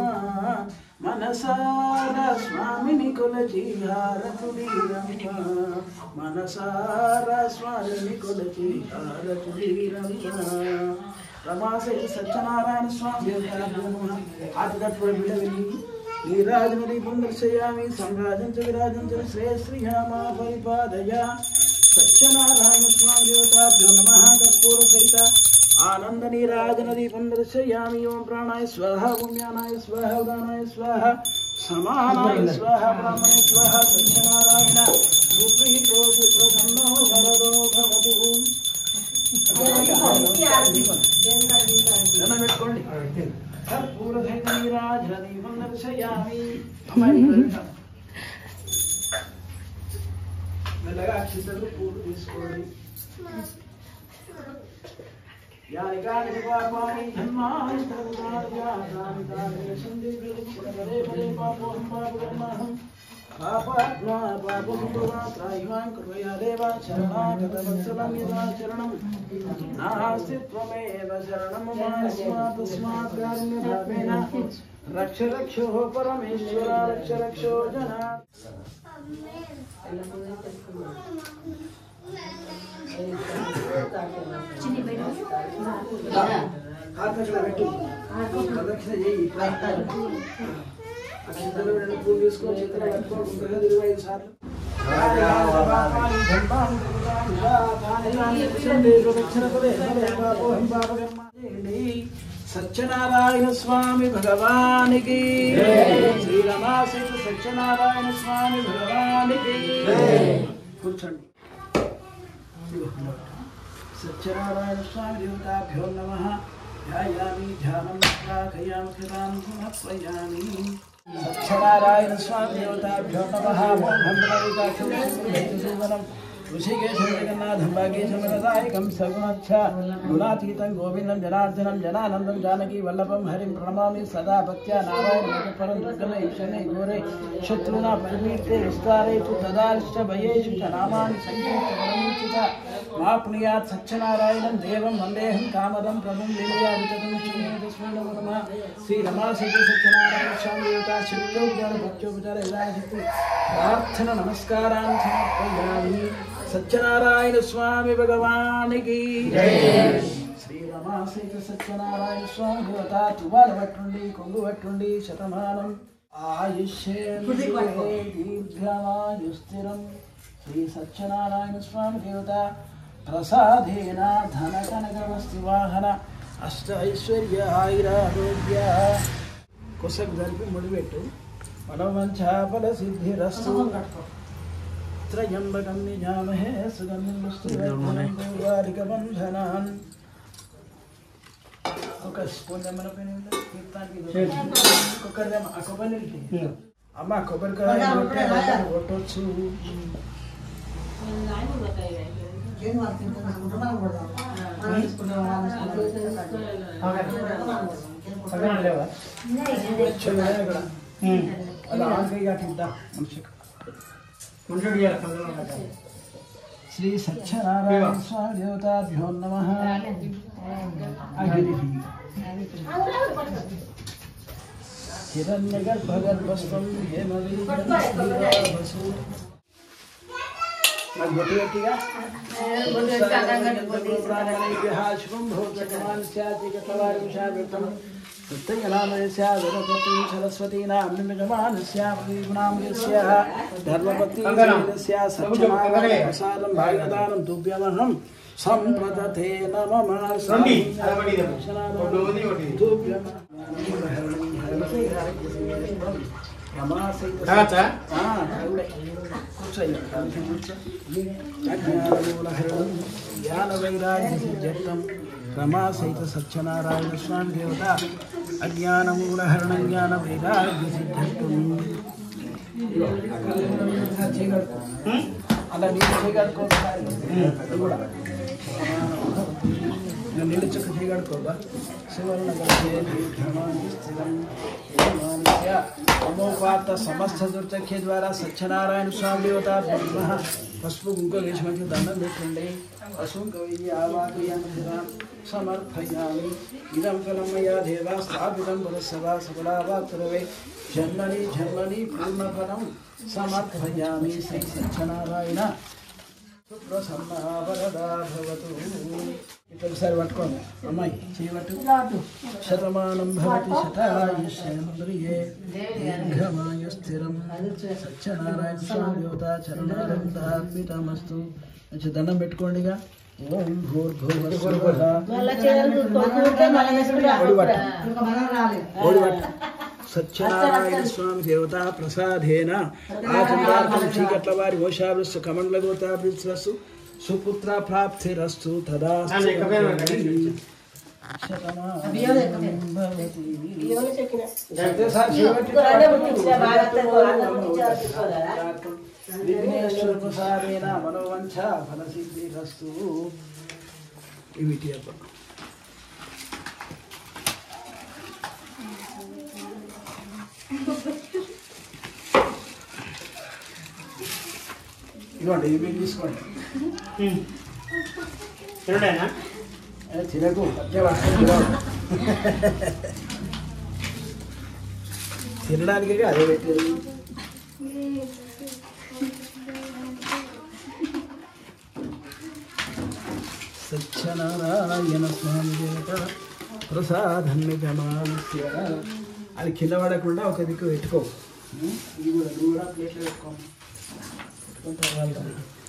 మనసార స్వామిని కొలచి హారతులీరమ్మ మనసార స్వామిని కొలచి హారతులీరమ్మ రమాసై సత్యనారాయణ స్వామి ఆదిగట్టుడు బిడవిని నీరాజనది పునర్శయామి సంరాజంచ విరాజంచ శ్రేయశ్రీయామా పరిపాదయ సత్యనారాయణ స్వామి దేవతాభ్యో నమ కర్పూర సహిత ఆనంద నీరాజన దీపం దర్శయామి ఓం ప్రాణాయ స్వాహ పుణ్యానాయ స్వాహ ఉదానాయ స్వాహ సమానాయ స్వాహ బ్రాహ్మణే స్వాహ సత్యనారాయణ సుప్రీతో సుప్రసన్నో వరదో భవతు ధనం పెట్టుకోండి కర్పూర సహిత నీరాజన దీపం దర్శయామి మెల్లగా అక్షితలు పూలు తీసుకోండి యాని కాని పాపాని జన్మాని తరుణాని జాతాని తాని సందిగ్ధులు పునరే పరే పాపోహం పాపకర్మహం పాపాత్మా పాపం త్రాయిమాం కృపయా దేవ శరణాగతవత్సలం యదా శరణం నాస్తి త్వమేవ శరణం మాస్మా తస్మాత్ కారుణ్యభావేన రక్ష రక్షో పరమేశ్వర రక్ష రక్షో జనా ఆత్మశిల పెట్టు ప్రదక్షిణ చేయి అక్షంతలు రెండు పూలు తీసుకొని చేతులు పట్టుకొని గుండ్రగా తిరుగు ఐదు సార్లు సత్యనారాయణ స్వామి భగవానికి శ్రీరమాసీత సత్యనారాయణ స్వామి భగవానికి కూర్చోండి సత్యనారాయణ స్వామి దేవతాభ్యో నమ ధ్యాయామి ధ్యానం ప్రాకయామి కృతాం సమర్పయామి సత్యనారాయణ స్వామి దేవతాభ్యో నమ మోహం ఋషికేశం జగన్నాథం భాగేశం రదాయకం సగుణచ్చ గుణాతీతం గోవిందం జనార్దనం జనానందం జానకి వల్లభం హరిం ప్రణమామి సదా భక్త్యా నారాయణ పరం దుర్గమ ఈశనే ఘోరే శత్రునా పరిమీర్తే విస్తారేషు తదారిష్ట భయేషు చ నామాని సంకీర్తనముచిత మాప్నుయాత్ సత్యనారాయణం దేవం వందేహం కామదం ప్రభుం లీలయా వితతం శ్రీమేతస్మై నమో నమః శ్రీ రమాసేతు సత్యనారాయణ స్వామి దేవతా శిల్యోపచార భక్త్యోపచార యథాశక్తి ప్రార్థన నమస్కారాన్ని సమర్పయామి సత్యనారాయణ స్వామి భగవానికి శ్రీ రమాసేతు సత్యనారాయణ స్వామి దేవత తువాలు పట్టుండి కొంగు పట్టుండి శతమానం ఆయుష్యేంద్రియ దీర్ఘమాయుస్థిరం శ్రీ సత్యనారాయణ స్వామి దేవత ప్రసాదేన ధన కనక వస్తు వాహన అష్ట ఐశ్వర్య ఆయురారోగ్య కుసకు జరిపి ముడిపెట్టు మనోవంచాఫల సిద్ధిరస్తు త్రయంబకం నిజామహే సుగంధికబంధనాన్ ఒక స్పూన్ మన పైన తీర్థానికి కొబ్బరి ఆ కొబ్బరి నీళ్ళు అమ్మ కొబ్బరికాయ కొట్టే వాళ్ళని కొట్టొచ్చు ఏం వాళ్ళు తింటున్నారు మనం కూడా మనం తీసుకున్నాం వాళ్ళు తీసుకున్నాం అక్కడ లేవా వచ్చే ఇక్కడ అది ఆంధ్రగా తింటా మనిషికి కొంచెం ఇయ్యాలి, కొంచెం ఇయ్యాలి. శ్రీ సత్యనారాయణ స్వామి దేవతాభ్యో నమ అగిరి హిరణ్యగర్భగర్భస్థం హేమవీరవసు నాకు బొట్టు పెట్టిగా శుభం భూతమాన్ స్యాతికతవారిషాగతం సత్యనామయస్యాదరపతి సరస్వతీనాం నిమిషమానస్యామీగుణామయస్య ధర్మపత్నీస్య సత్యమానసారం భాగదానం తుభ్యమహం సంప్రదతే నమ రండి అదొకటి ఇది ఒకటి ఉంది, ఒకటి ఇది. తాగచ్చా? జ్ఞాన వైరాగ్య సిద్ధ్యర్థం రమా సహిత సత్యనారాయణ స్వామి దేవత అజ్ఞానమూలహరణ జ్ఞాన వైరాగ్య సిద్ధ్యర్థం అలా నీళ్ళు చేయగలుగుతారు కూడా నీళ్ళు చక్క చేయగలుగుతా శివర్ణ అమోపాత సమస్త దుర్చక్య ద్వారా సత్యనారాయణ స్వామి దేవత బ్రహ్మ పసుపు కుంకుమ వేసి మంచి దండం పెట్టండి పశుం కవి ఆవాహయామి సమర్పయామి ఇదం ఫలమయా దేవా స్థాపితం పురస్సవా సకలావాతురవే జన్మని జన్మని పూర్ణఫలం సమర్పయామి శ్రీ సత్యనారాయణ ప్రసన్నావరదా భవతు ఇట్లా ఒకసారి పట్టుకోండి అమ్మాయి చేయబట్టు శతమానం భవతి శతాయుష్యేంద్రియే దీర్ఘమాయ స్థిరం సత్యనారాయణ స్వామి దేవత చరణారంతార్పితమస్తు మంచి దండం పెట్టుకోండిగా ఓం భూర్భువస్సువః మళ్ళా చీరలు కొనుక్కుంటే మళ్ళీ వేసుకుంటే ఓడిపట్టు ఇంకా మనం రాలేదు ఓడిపట్టు సత్యనారాయణ స్వామి దేవత ప్రసాదేన ఆచందార్థం చీకట్ల వారి ఓషాభృస్సు కమండల గోతాభృస్సు సుపుత్ర ప్రాప్తిరస్తు తదా విఘ్నేశ్వర ప్రసాదేన మనోవంచ ఫలసిద్ధిరస్తు ఇవిటి అబ్బా ఇదిగోండి ఇవి తీసుకోండి తినడేనా ఏ, తినకు పట్టే పట్టుకొని తినకు. తినడానికి అదే పెట్టేది సత్యనారాయణ స్వామి దేవత ప్రసాదాన్ని గమాస్య అది కింద పడకుండా ఒక దిక్కు పెట్టుకో ఉం? ఇది కూడా నువ్వు కూడా ప్లేట్లో పెట్టుకో పెట్టుకున్న తర్వాత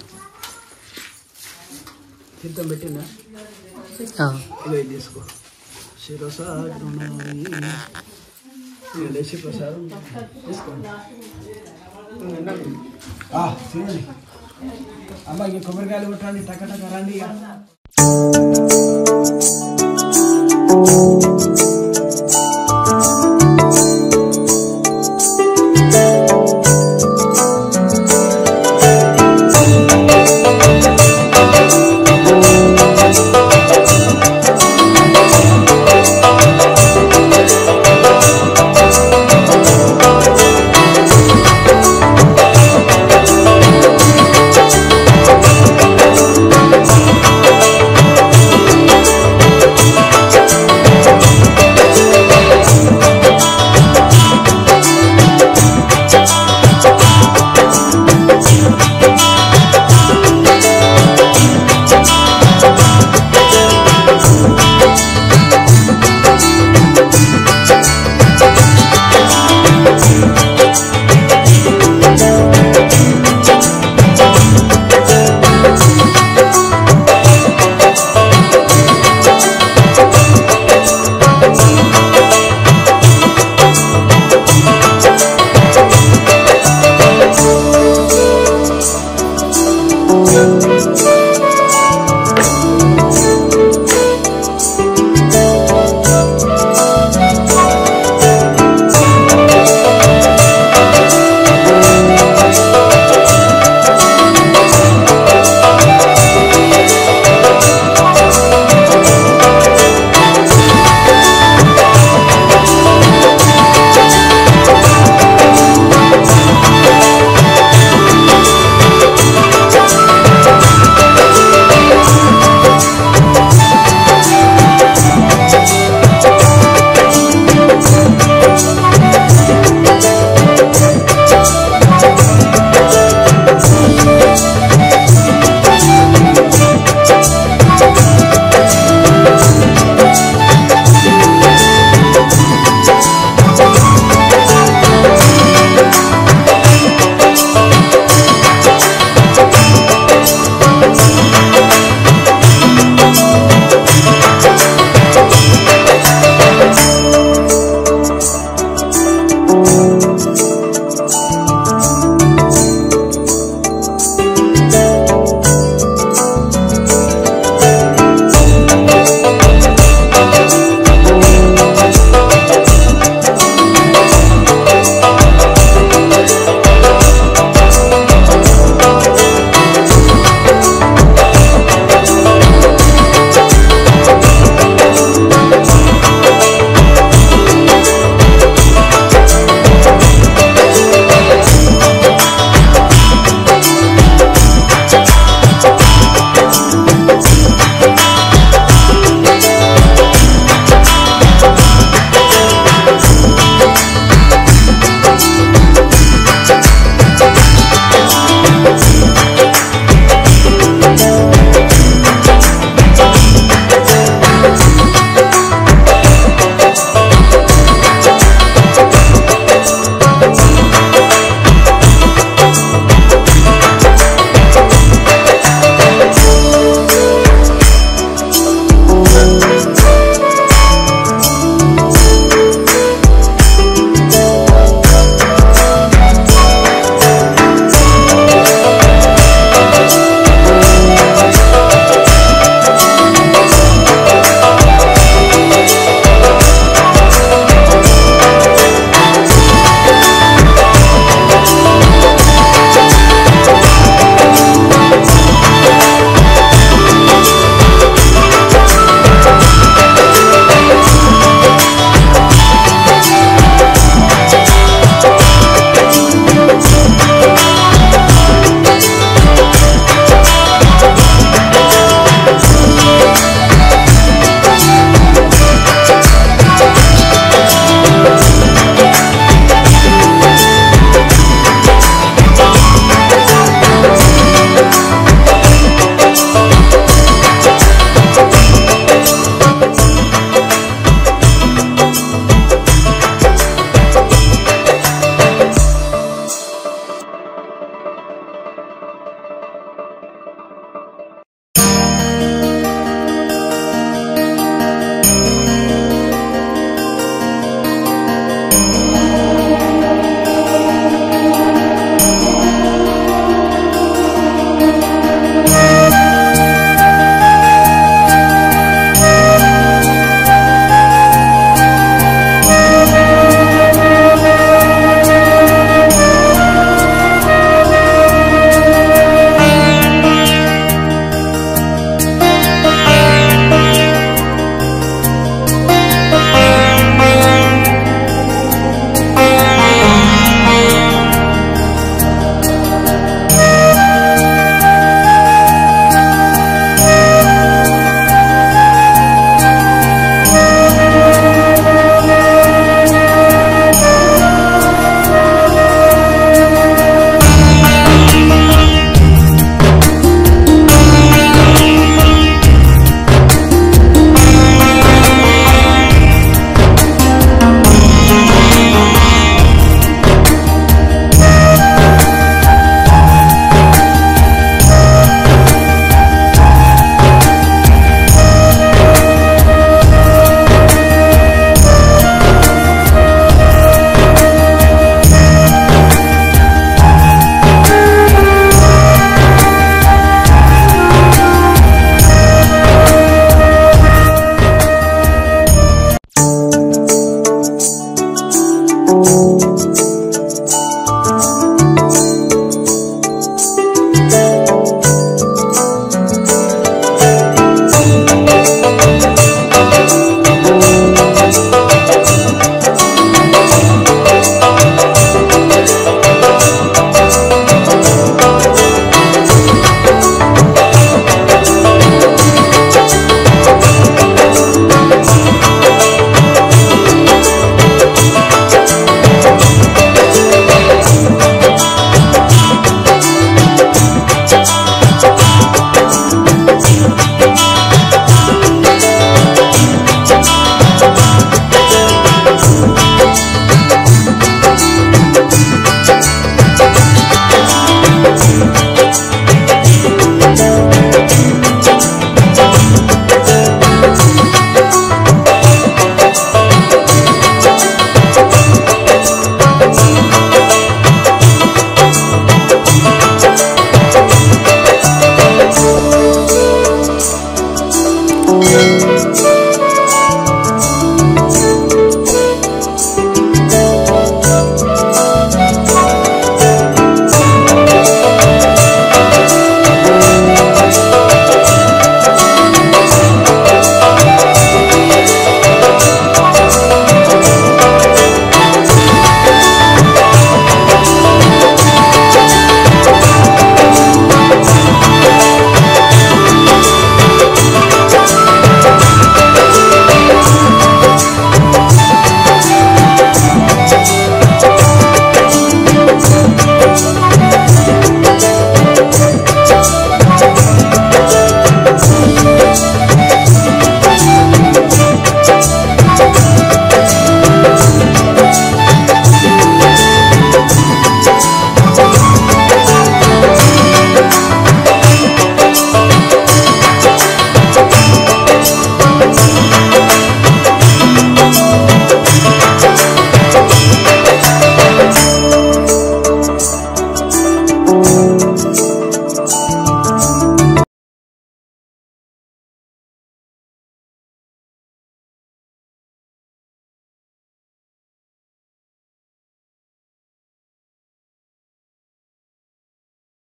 తీర్థం పెట్టిందా ఇదో ఇది తీసుకో శిరసాగ్రమామి లేచి ప్రసాదం తీసుకోండి ఆ, తినండి అమ్మ ఇక కొబ్బరికాయలు కొట్టండి టక టక రండి ఇక